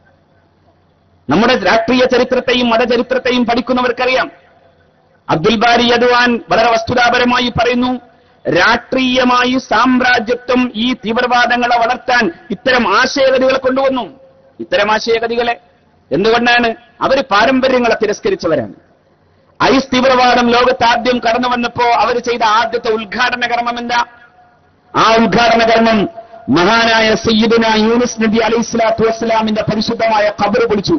Speaker 1: നമ്മുടെ രാഷ്ട്രീയ ചരിത്രത്തെയും മതചരിത്രത്തെയും പഠിക്കുന്നവർക്കറിയാം അബ്ദുൽ ബാരി യദ്വാൻ വളരെ വസ്തുതാപരമായി പറയുന്നു രാഷ്ട്രീയമായി സാമ്രാജ്യത്വം ഈ തീവ്രവാദങ്ങളെ വളർത്താൻ ഇത്തരം ആശയഗതികളെ കൊണ്ടുവന്നു ഇത്തരം ആശയഗതികളെ എന്തുകൊണ്ടാണ് അവർ പാരമ്പര്യങ്ങളെ തിരസ്കരിച്ചവരാണ് ഐസ് തീവ്രവാദം ലോകത്ത് ആദ്യം കടന്നു വന്നപ്പോ അവർ ചെയ്ത ആദ്യത്തെ ഉദ്ഘാടന കർമ്മം എന്താ ആ ഉദ്ഘാടന കർമ്മം മഹാനായ സയ്യിദുന യൂനുസ് നബി അലൈഹി സ്വലാത്തു വസ്സലാമിന്റെ പരിശുദ്ധമായ ഖബർ പൊളിച്ചു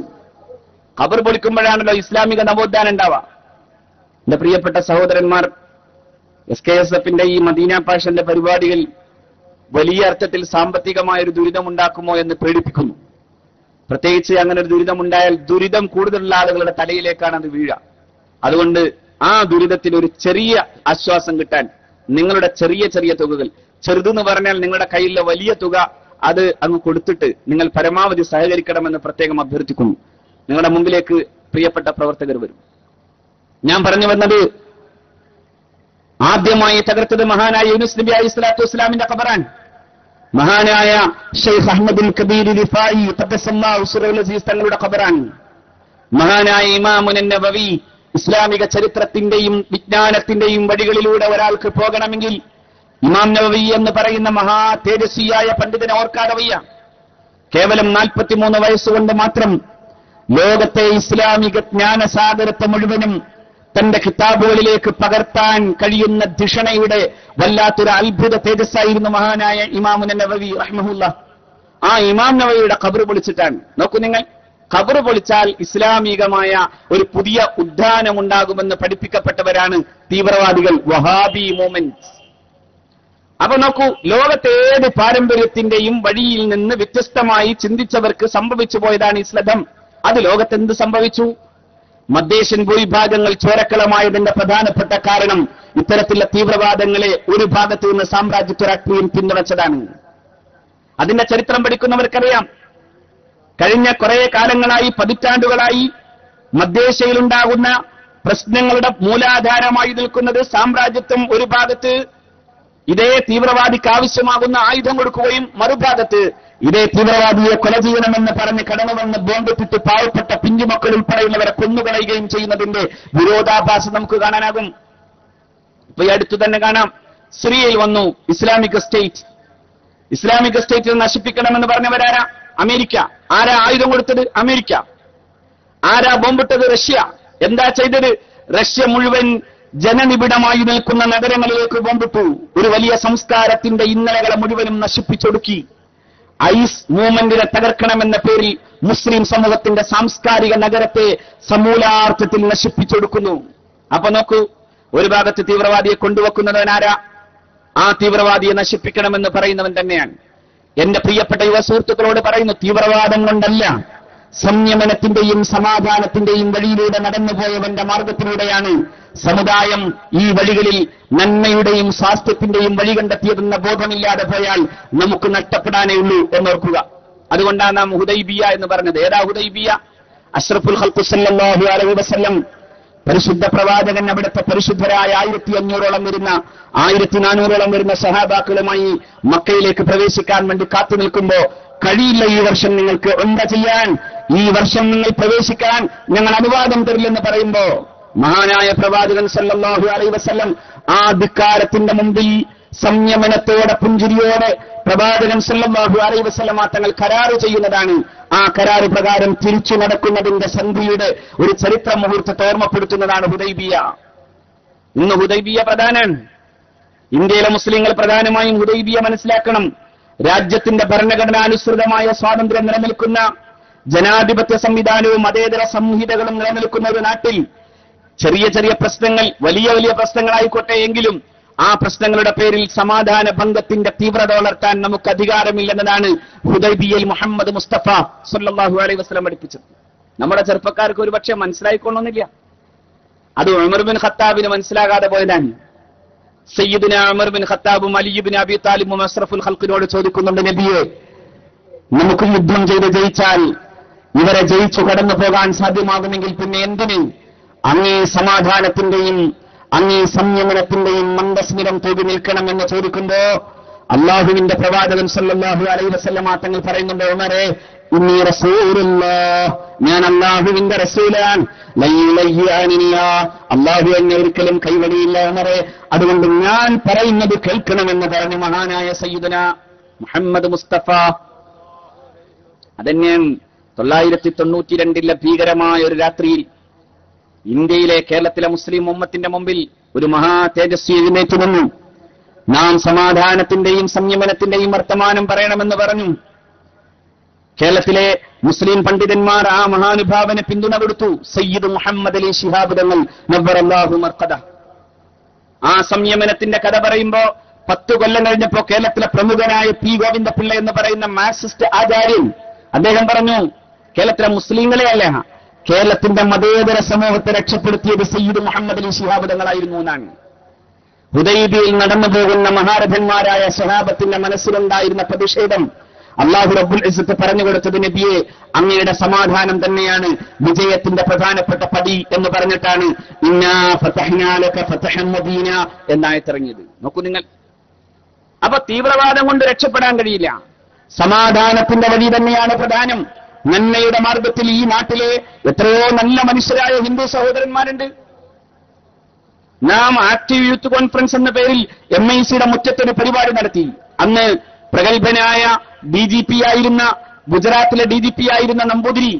Speaker 1: ഖബർ പൊളിക്കുമ്പോഴാണല്ലോ ഇസ്ലാമിക നവോത്ഥാനം ഉണ്ടാവുക എന്റെ പ്രിയപ്പെട്ട സഹോദരന്മാർ എസ് കെ എസ് എഫിന്റെ ഈ മദീന പാഷന്റെ പരിപാടികൾ വലിയ അർത്ഥത്തിൽ സാമ്പത്തികമായ ഒരു ദുരിതമുണ്ടാക്കുമോ എന്ന് പേടിപ്പിക്കുന്നു പ്രത്യേകിച്ച് അങ്ങനെ ഒരു ദുരിതമുണ്ടായാൽ ദുരിതം കൂടുതലുള്ള ആളുകളുടെ തലയിലേക്കാണ് അത് വീഴുക അതുകൊണ്ട് ആ ദുരിതത്തിൽ ഒരു ചെറിയ ആശ്വാസം കിട്ടാൻ നിങ്ങളുടെ ചെറിയ ചെറിയ തുകകൾ ചെറുതെന്ന് പറഞ്ഞാൽ നിങ്ങളുടെ കയ്യിലെ വലിയ തുക അത് അങ്ങ് കൊടുത്തിട്ട് നിങ്ങൾ പരമാവധി സഹകരിക്കണമെന്ന് പ്രത്യേകം അഭ്യർത്ഥിക്കുന്നു നിങ്ങളുടെ മുമ്പിലേക്ക് പ്രിയപ്പെട്ട പ്രവർത്തകർ വരും ഞാൻ പറഞ്ഞു വന്നത് ആദ്യമായി തകർത്തത് മഹാനായ യൂനുസ് നബി അലൈഹി സ്വലാത്തു വസ്സലാമിന്റെ ഖബറാൻ മഹാനായ ഷെയ്ഖ് അഹമ്മദുൽ കബീർ റിഫായി ഖദ്ദസല്ലാഹു സിറഹുൽ അസീസ് തങ്ങളുടെ ഖബറാൻ മഹാനായ ഇമാമുൻ നബവി ഇസ്ലാമിക ചരിത്രത്തിന്റെയും വിജ്ഞാനത്തിന്റെയും വഴികളിലൂടെ ഒരാൾക്ക് പോകണമെങ്കിൽ ഇമാം നബവി എന്ന് പറയുന്ന മഹാ തേജസ്വിയായ പണ്ഡിതനെ ഓർക്കാതെ വയ്യ കേവലം നാൽപ്പത്തിമൂന്ന് വയസ്സുകൊണ്ട് മാത്രം ലോകത്തെ ഇസ്ലാമിക ജ്ഞാനസാഗരത്തെ മുഴുവനും തന്റെ കിതാബുകളിലേക്ക് പകർത്താൻ കഴിയുന്ന ധിഷണയുടെ വല്ലാത്തൊരു അത്ഭുത തേജസ്സായിരുന്നു മഹാനായ ഇമാമുൻ നബവി റഹ്മഹുല്ല ആ ഇമാം നബവിയുടെ ഖബർ പൊളിച്ചിട്ടാണ് നോക്കൂ നിങ്ങൾ ഖബർ പൊളിച്ചാൽ ഇസ്ലാമികമായ ഒരു പുതിയ ഉദ്ധാനം ഉണ്ടാകുമെന്ന് പഠിപ്പിക്കപ്പെട്ടവരാണ് തീവ്രവാദികൾ വഹാബി മൂവ്മെന്റ് അപ്പൊ നോക്കൂ ലോകത്തെ ഏത് പാരമ്പര്യത്തിന്റെയും വഴിയിൽ നിന്ന് വ്യത്യസ്തമായി ചിന്തിച്ചവർക്ക് സംഭവിച്ചു പോയതാണ് ഈ സ്ലതം അത് ലോകത്തെന്ത് സംഭവിച്ചു മധ്യേഷ്യൻ ഭൂരിഭാഗങ്ങൾ ചോരക്കളമായതിന്റെ പ്രധാനപ്പെട്ട കാരണം ഇത്തരത്തിലുള്ള തീവ്രവാദങ്ങളെ ഒരു ഭാഗത്തു നിന്ന് സാമ്രാജ്യത്വ രാഷ്ട്രീയം പിന്തുണച്ചതാണ് അതിന്റെ ചരിത്രം പഠിക്കുന്നവർക്കറിയാം കഴിഞ്ഞ കുറെ കാലങ്ങളായി പതിറ്റാണ്ടുകളായി മധ്യേഷ്യയിലുണ്ടാകുന്ന പ്രശ്നങ്ങളുടെ മൂലാധാരമായി നിൽക്കുന്നത് സാമ്രാജ്യത്വം ഒരു ഭാഗത്ത് ഇതേ തീവ്രവാദിക്ക് ആവശ്യമാകുന്ന ആയുധം കൊടുക്കുകയും മറുഭാഗത്ത് ഇതേ തീവ്രവാദിയെ കൊല ചെയ്യണമെന്ന് പറഞ്ഞ് കടന്നുവന്ന് ബോംബിട്ടിട്ട് പാവപ്പെട്ട പിഞ്ചുമക്കൾ ഉൾപ്പെടെയുള്ളവരെ കൊന്നുകളയുകയും ചെയ്യുന്നതിന്റെ വിരോധാഭാസം നമുക്ക് കാണാനാകും ഇപ്പൊ ഈ അടുത്തു തന്നെ കാണാം സിറിയയിൽ വന്നു ഇസ്ലാമിക് സ്റ്റേറ്റ് ഇസ്ലാമിക് സ്റ്റേറ്റ് നശിപ്പിക്കണമെന്ന് പറഞ്ഞവരാരാ അമേരിക്ക ആരാ ആയുധം കൊടുത്തത് അമേരിക്ക ആരാ ബോംബിട്ടത് റഷ്യ എന്താ ചെയ്തത് റഷ്യ മുഴുവൻ ജനനിബിഡമായി നിൽക്കുന്ന നഗരങ്ങളിലേക്ക് ബോംബിട്ടു ഒരു വലിയ സംസ്കാരത്തിന്റെ ഇന്നലകളെ മുഴുവനും നശിപ്പിച്ചൊടുക്കി ഐസ് മൂവ്മെന്റിനെ തകർക്കണമെന്ന പേരിൽ മുസ്ലിം സമൂഹത്തിന്റെ സാംസ്കാരിക നഗരത്തെ സമൂലാർത്ഥത്തിൽ നശിപ്പിച്ചൊടുക്കുന്നു അപ്പൊ നോക്കൂ ഒരു ഭാഗത്ത് തീവ്രവാദിയെ കൊണ്ടുവെക്കുന്നവനാരാ ആ തീവ്രവാദിയെ നശിപ്പിക്കണമെന്ന് പറയുന്നവൻ തന്നെയാണ് എന്റെ പ്രിയപ്പെട്ട യുവ സുഹൃത്തുക്കളോട് പറയുന്നു തീവ്രവാദം കൊണ്ടല്ല സംയമനത്തിന്റെയും സമാധാനത്തിന്റെയും വഴിയിലൂടെ നടന്നുപോയവന്റെ മാർഗത്തിലൂടെയാണ് സമുദായം ഈ വഴികളിൽ നന്മയുടെയും സ്വാസ്ഥ്യത്തിന്റെയും വഴി കണ്ടെത്തിയതെന്ന ബോധമില്ലാതെ പോയാൽ നമുക്ക് നഷ്ടപ്പെടാനേ ഉള്ളൂ എന്നോർക്കുക അതുകൊണ്ടാണ് നാം ഹുദൈബിയ എന്ന് പറഞ്ഞത് ഏതാ ഹുദൈബിയ അഷ്റഫുൽ ഹൽക്കു സല്ലല്ലാഹു അലൈഹി വസല്ലം പരിശുദ്ധ പ്രവാചകൻ അവിടുത്തെ പരിശുദ്ധരായ ആയിരത്തി അഞ്ഞൂറോളം വരുന്ന ആയിരത്തി നാനൂറോളം വരുന്ന സഹാബാക്കളുമായി മക്കയിലേക്ക് പ്രവേശിക്കാൻ വേണ്ടി കാത്തു നിൽക്കുമ്പോ കഴിയില്ല ഈ വർഷം നിങ്ങൾക്ക് എന്താ ചെയ്യാൻ ഈ വർഷം നിങ്ങൾ പ്രവേശിക്കാൻ ഞങ്ങൾ അനുവാദം തരില്ലെന്ന് പറയുമ്പോ മഹാനായ പ്രവാചകൻ സല്ലല്ലാഹു അലൈഹി വസല്ലം ആ ധിക്കാരത്തിന്റെ മുമ്പിൽ സംയമനത്തോടെ പുഞ്ചിരിയോടെ പ്രവാചകൻ സല്ലല്ലാഹു അലൈഹി വസല്ലമ തങ്ങൾ കരാറ് ചെയ്യുന്നതാണ് ആ കരാറ് പ്രകാരം തിരിച്ചു നടക്കുന്നതിന്റെ സന്ധിയുടെ ഒരു ചരിത്ര മുഹൂർത്തത്തെ ഓർമ്മപ്പെടുത്തുന്നതാണ് ഹുദൈബിയ ഇന്ന് ഹുദൈബിയ പ്രധാനാണ് ഇന്ത്യയിലെ മുസ്ലിങ്ങൾ പ്രധാനമായും ഹുദൈബിയ മനസ്സിലാക്കണം രാജ്യത്തിന്റെ ഭരണഘടനാനുസൃതമായ സ്വാതന്ത്ര്യം നിലനിൽക്കുന്ന ജനാധിപത്യ സംവിധാനവും മതേതര സംഹിതകളും നിലനിൽക്കുന്ന ഒരു നാട്ടിൽ ചെറിയ ചെറിയ പ്രശ്നങ്ങൾ വലിയ വലിയ പ്രശ്നങ്ങളായിക്കോട്ടെ എങ്കിലും ആ പ്രശ്നങ്ങളുടെ പേരിൽ സമാധാന ഭംഗത്തിന്റെ തീവ്രത വളർത്താൻ നമുക്ക് അധികാരമില്ലെന്നതാണ് ഹുദൈബിയൽ മുഹമ്മദ് മുസ്തഫ സല്ലല്ലാഹു അലൈഹി വസല്ലം പഠിപ്പിച്ചത് നമ്മുടെ ചെറുപ്പക്കാർക്ക് ഒരു പക്ഷേ മനസ്സിലായിക്കൊള്ളണമെന്നില്ല അത് ഉമർ ബിൻ ഖത്താബിന് മനസ്സിലാകാതെ പോയതാണ് സയ്യിദിന ഉമർ ബിൻ ഖത്താബും അലിബിൻ അബി താലിബും അഷ്റഫുൽ ഖൽക്കിനോട് ചോദിക്കുന്നുണ്ട് നബിയെ നമുക്ക് യുദ്ധം ചെയ്ത് ജയിച്ചാൽ ഇവരെ ജയിച്ചു കടന്നു പോകാൻ സാധ്യമാകുമെങ്കിൽ പിന്നെ എന്തിന് അങ്ങേ സമാധാനത്തിന്റെയും അങ്ങേ സംയമനത്തിന്റെയും മന്ദസ്മിരം തൂകി നിൽക്കണമെന്ന് ചോദിക്കുമ്പോ അള്ളാഹുവിന്റെ പ്രവാചകൻ സല്ലല്ലാഹു അലൈഹി വസല്ലമ തങ്ങൾ പറയുന്നുണ്ട് ഉമരെ ഇന്നീ റസൂലുള്ളാ ഞാൻ അള്ളാഹുവിന്റെ റസൂലാൻ അള്ളാഹു എന്നെ ഒരിക്കലും കൈവടിയില്ല ഉമറെ അതുകൊണ്ട് ഞാൻ പറയുന്നത് കേൾക്കണമെന്ന് പറഞ്ഞു മഹാനായ സയ്യിദുന മുഹമ്മദ് മുസ്തഫ അതന്നെ തൊള്ളായിരത്തി തൊണ്ണൂറ്റി രണ്ടിലെ ഭീകരമായ ഒരു രാത്രിയിൽ ഇന്ത്യയിലെ കേരളത്തിലെ മുസ്ലിം ഉമ്മത്തിന്റെ മുമ്പിൽ ഒരു മഹാ തേജസ്വി എഴുന്നേറ്റ് നിന്നു നാം സമാധാനത്തിന്റെയും സംയമനത്തിന്റെയും വർത്തമാനം പറയണമെന്ന് പറഞ്ഞു കേരളത്തിലെ മുസ്ലിം പണ്ഡിതന്മാർ ആ മഹാനുഭാവനെ പിന്തുണ കൊടുത്തു സയ്യിദ് മുഹമ്മദ് അലി ശിഹാബ് തങ്ങൾ നബ്ബറല്ലാഹു മർക്കദ ആ സംയമനത്തിന്റെ കഥ പറയുമ്പോ പത്തു കൊല്ലം കഴിഞ്ഞപ്പോ കേരളത്തിലെ പ്രമുഖനായ പി ഗോവിന്ദപിള്ള എന്ന് പറയുന്ന മാർക്സിസ്റ്റ് ആചാര്യൻ അദ്ദേഹം പറഞ്ഞു കേരളത്തിലെ മുസ്ലിങ്ങളെ അല്ല കേരളത്തിന്റെ മതേതര സമൂഹത്തെ രക്ഷപ്പെടുത്തിയത് സയ്യിദ് മുഹമ്മദ് അലി ശിഹാബ് തങ്ങളായിരുന്നു എന്നാണ് ഹുദൈബിയിൽ നടന്നു പോകുന്ന മഹാരഥന്മാരായ സഹാബത്തിന്റെ മനസ്സിലുണ്ടായിരുന്ന പ്രതിഷേധം അള്ളാഹു റബ്ബുൽ ഇസ്സത്ത് പറഞ്ഞു കൊടുത്തത് നബിയെ അങ്ങയുടെ സമാധാനം തന്നെയാണ് വിജയത്തിന്റെ പ്രധാനപ്പെട്ട പടി എന്ന് പറഞ്ഞിട്ടാണ് ഇന്നാ ഫതഹ്നാലക ഫതഹൻ മദീന എന്നായിത്തിറങ്ങിയത് നോക്കൂ നിങ്ങൾ അപ്പൊ തീവ്രവാദം കൊണ്ട് രക്ഷപ്പെടാൻ കഴിയില്ല സമാധാനത്തിന്റെ വഴി തന്നെയാണ് പ്രധാനം നന്മയുടെ മാർഗത്തിൽ ഈ നാട്ടിലെ എത്രയോ നല്ല മനുഷ്യരായ ഹിന്ദു സഹോദരന്മാരുണ്ട് നാം ആക്റ്റീവ് യൂത്ത് കോൺഫറൻസ് എന്ന പേരിൽ എം ഐ സിയുടെ മുറ്റത്തൊരു പരിപാടി നടത്തി അന്ന് പ്രഗത്ഭനായ ഡി ജി പി ആയിരുന്ന ഗുജറാത്തിലെ ഡി ജി പി ആയിരുന്ന നമ്പൂതിരി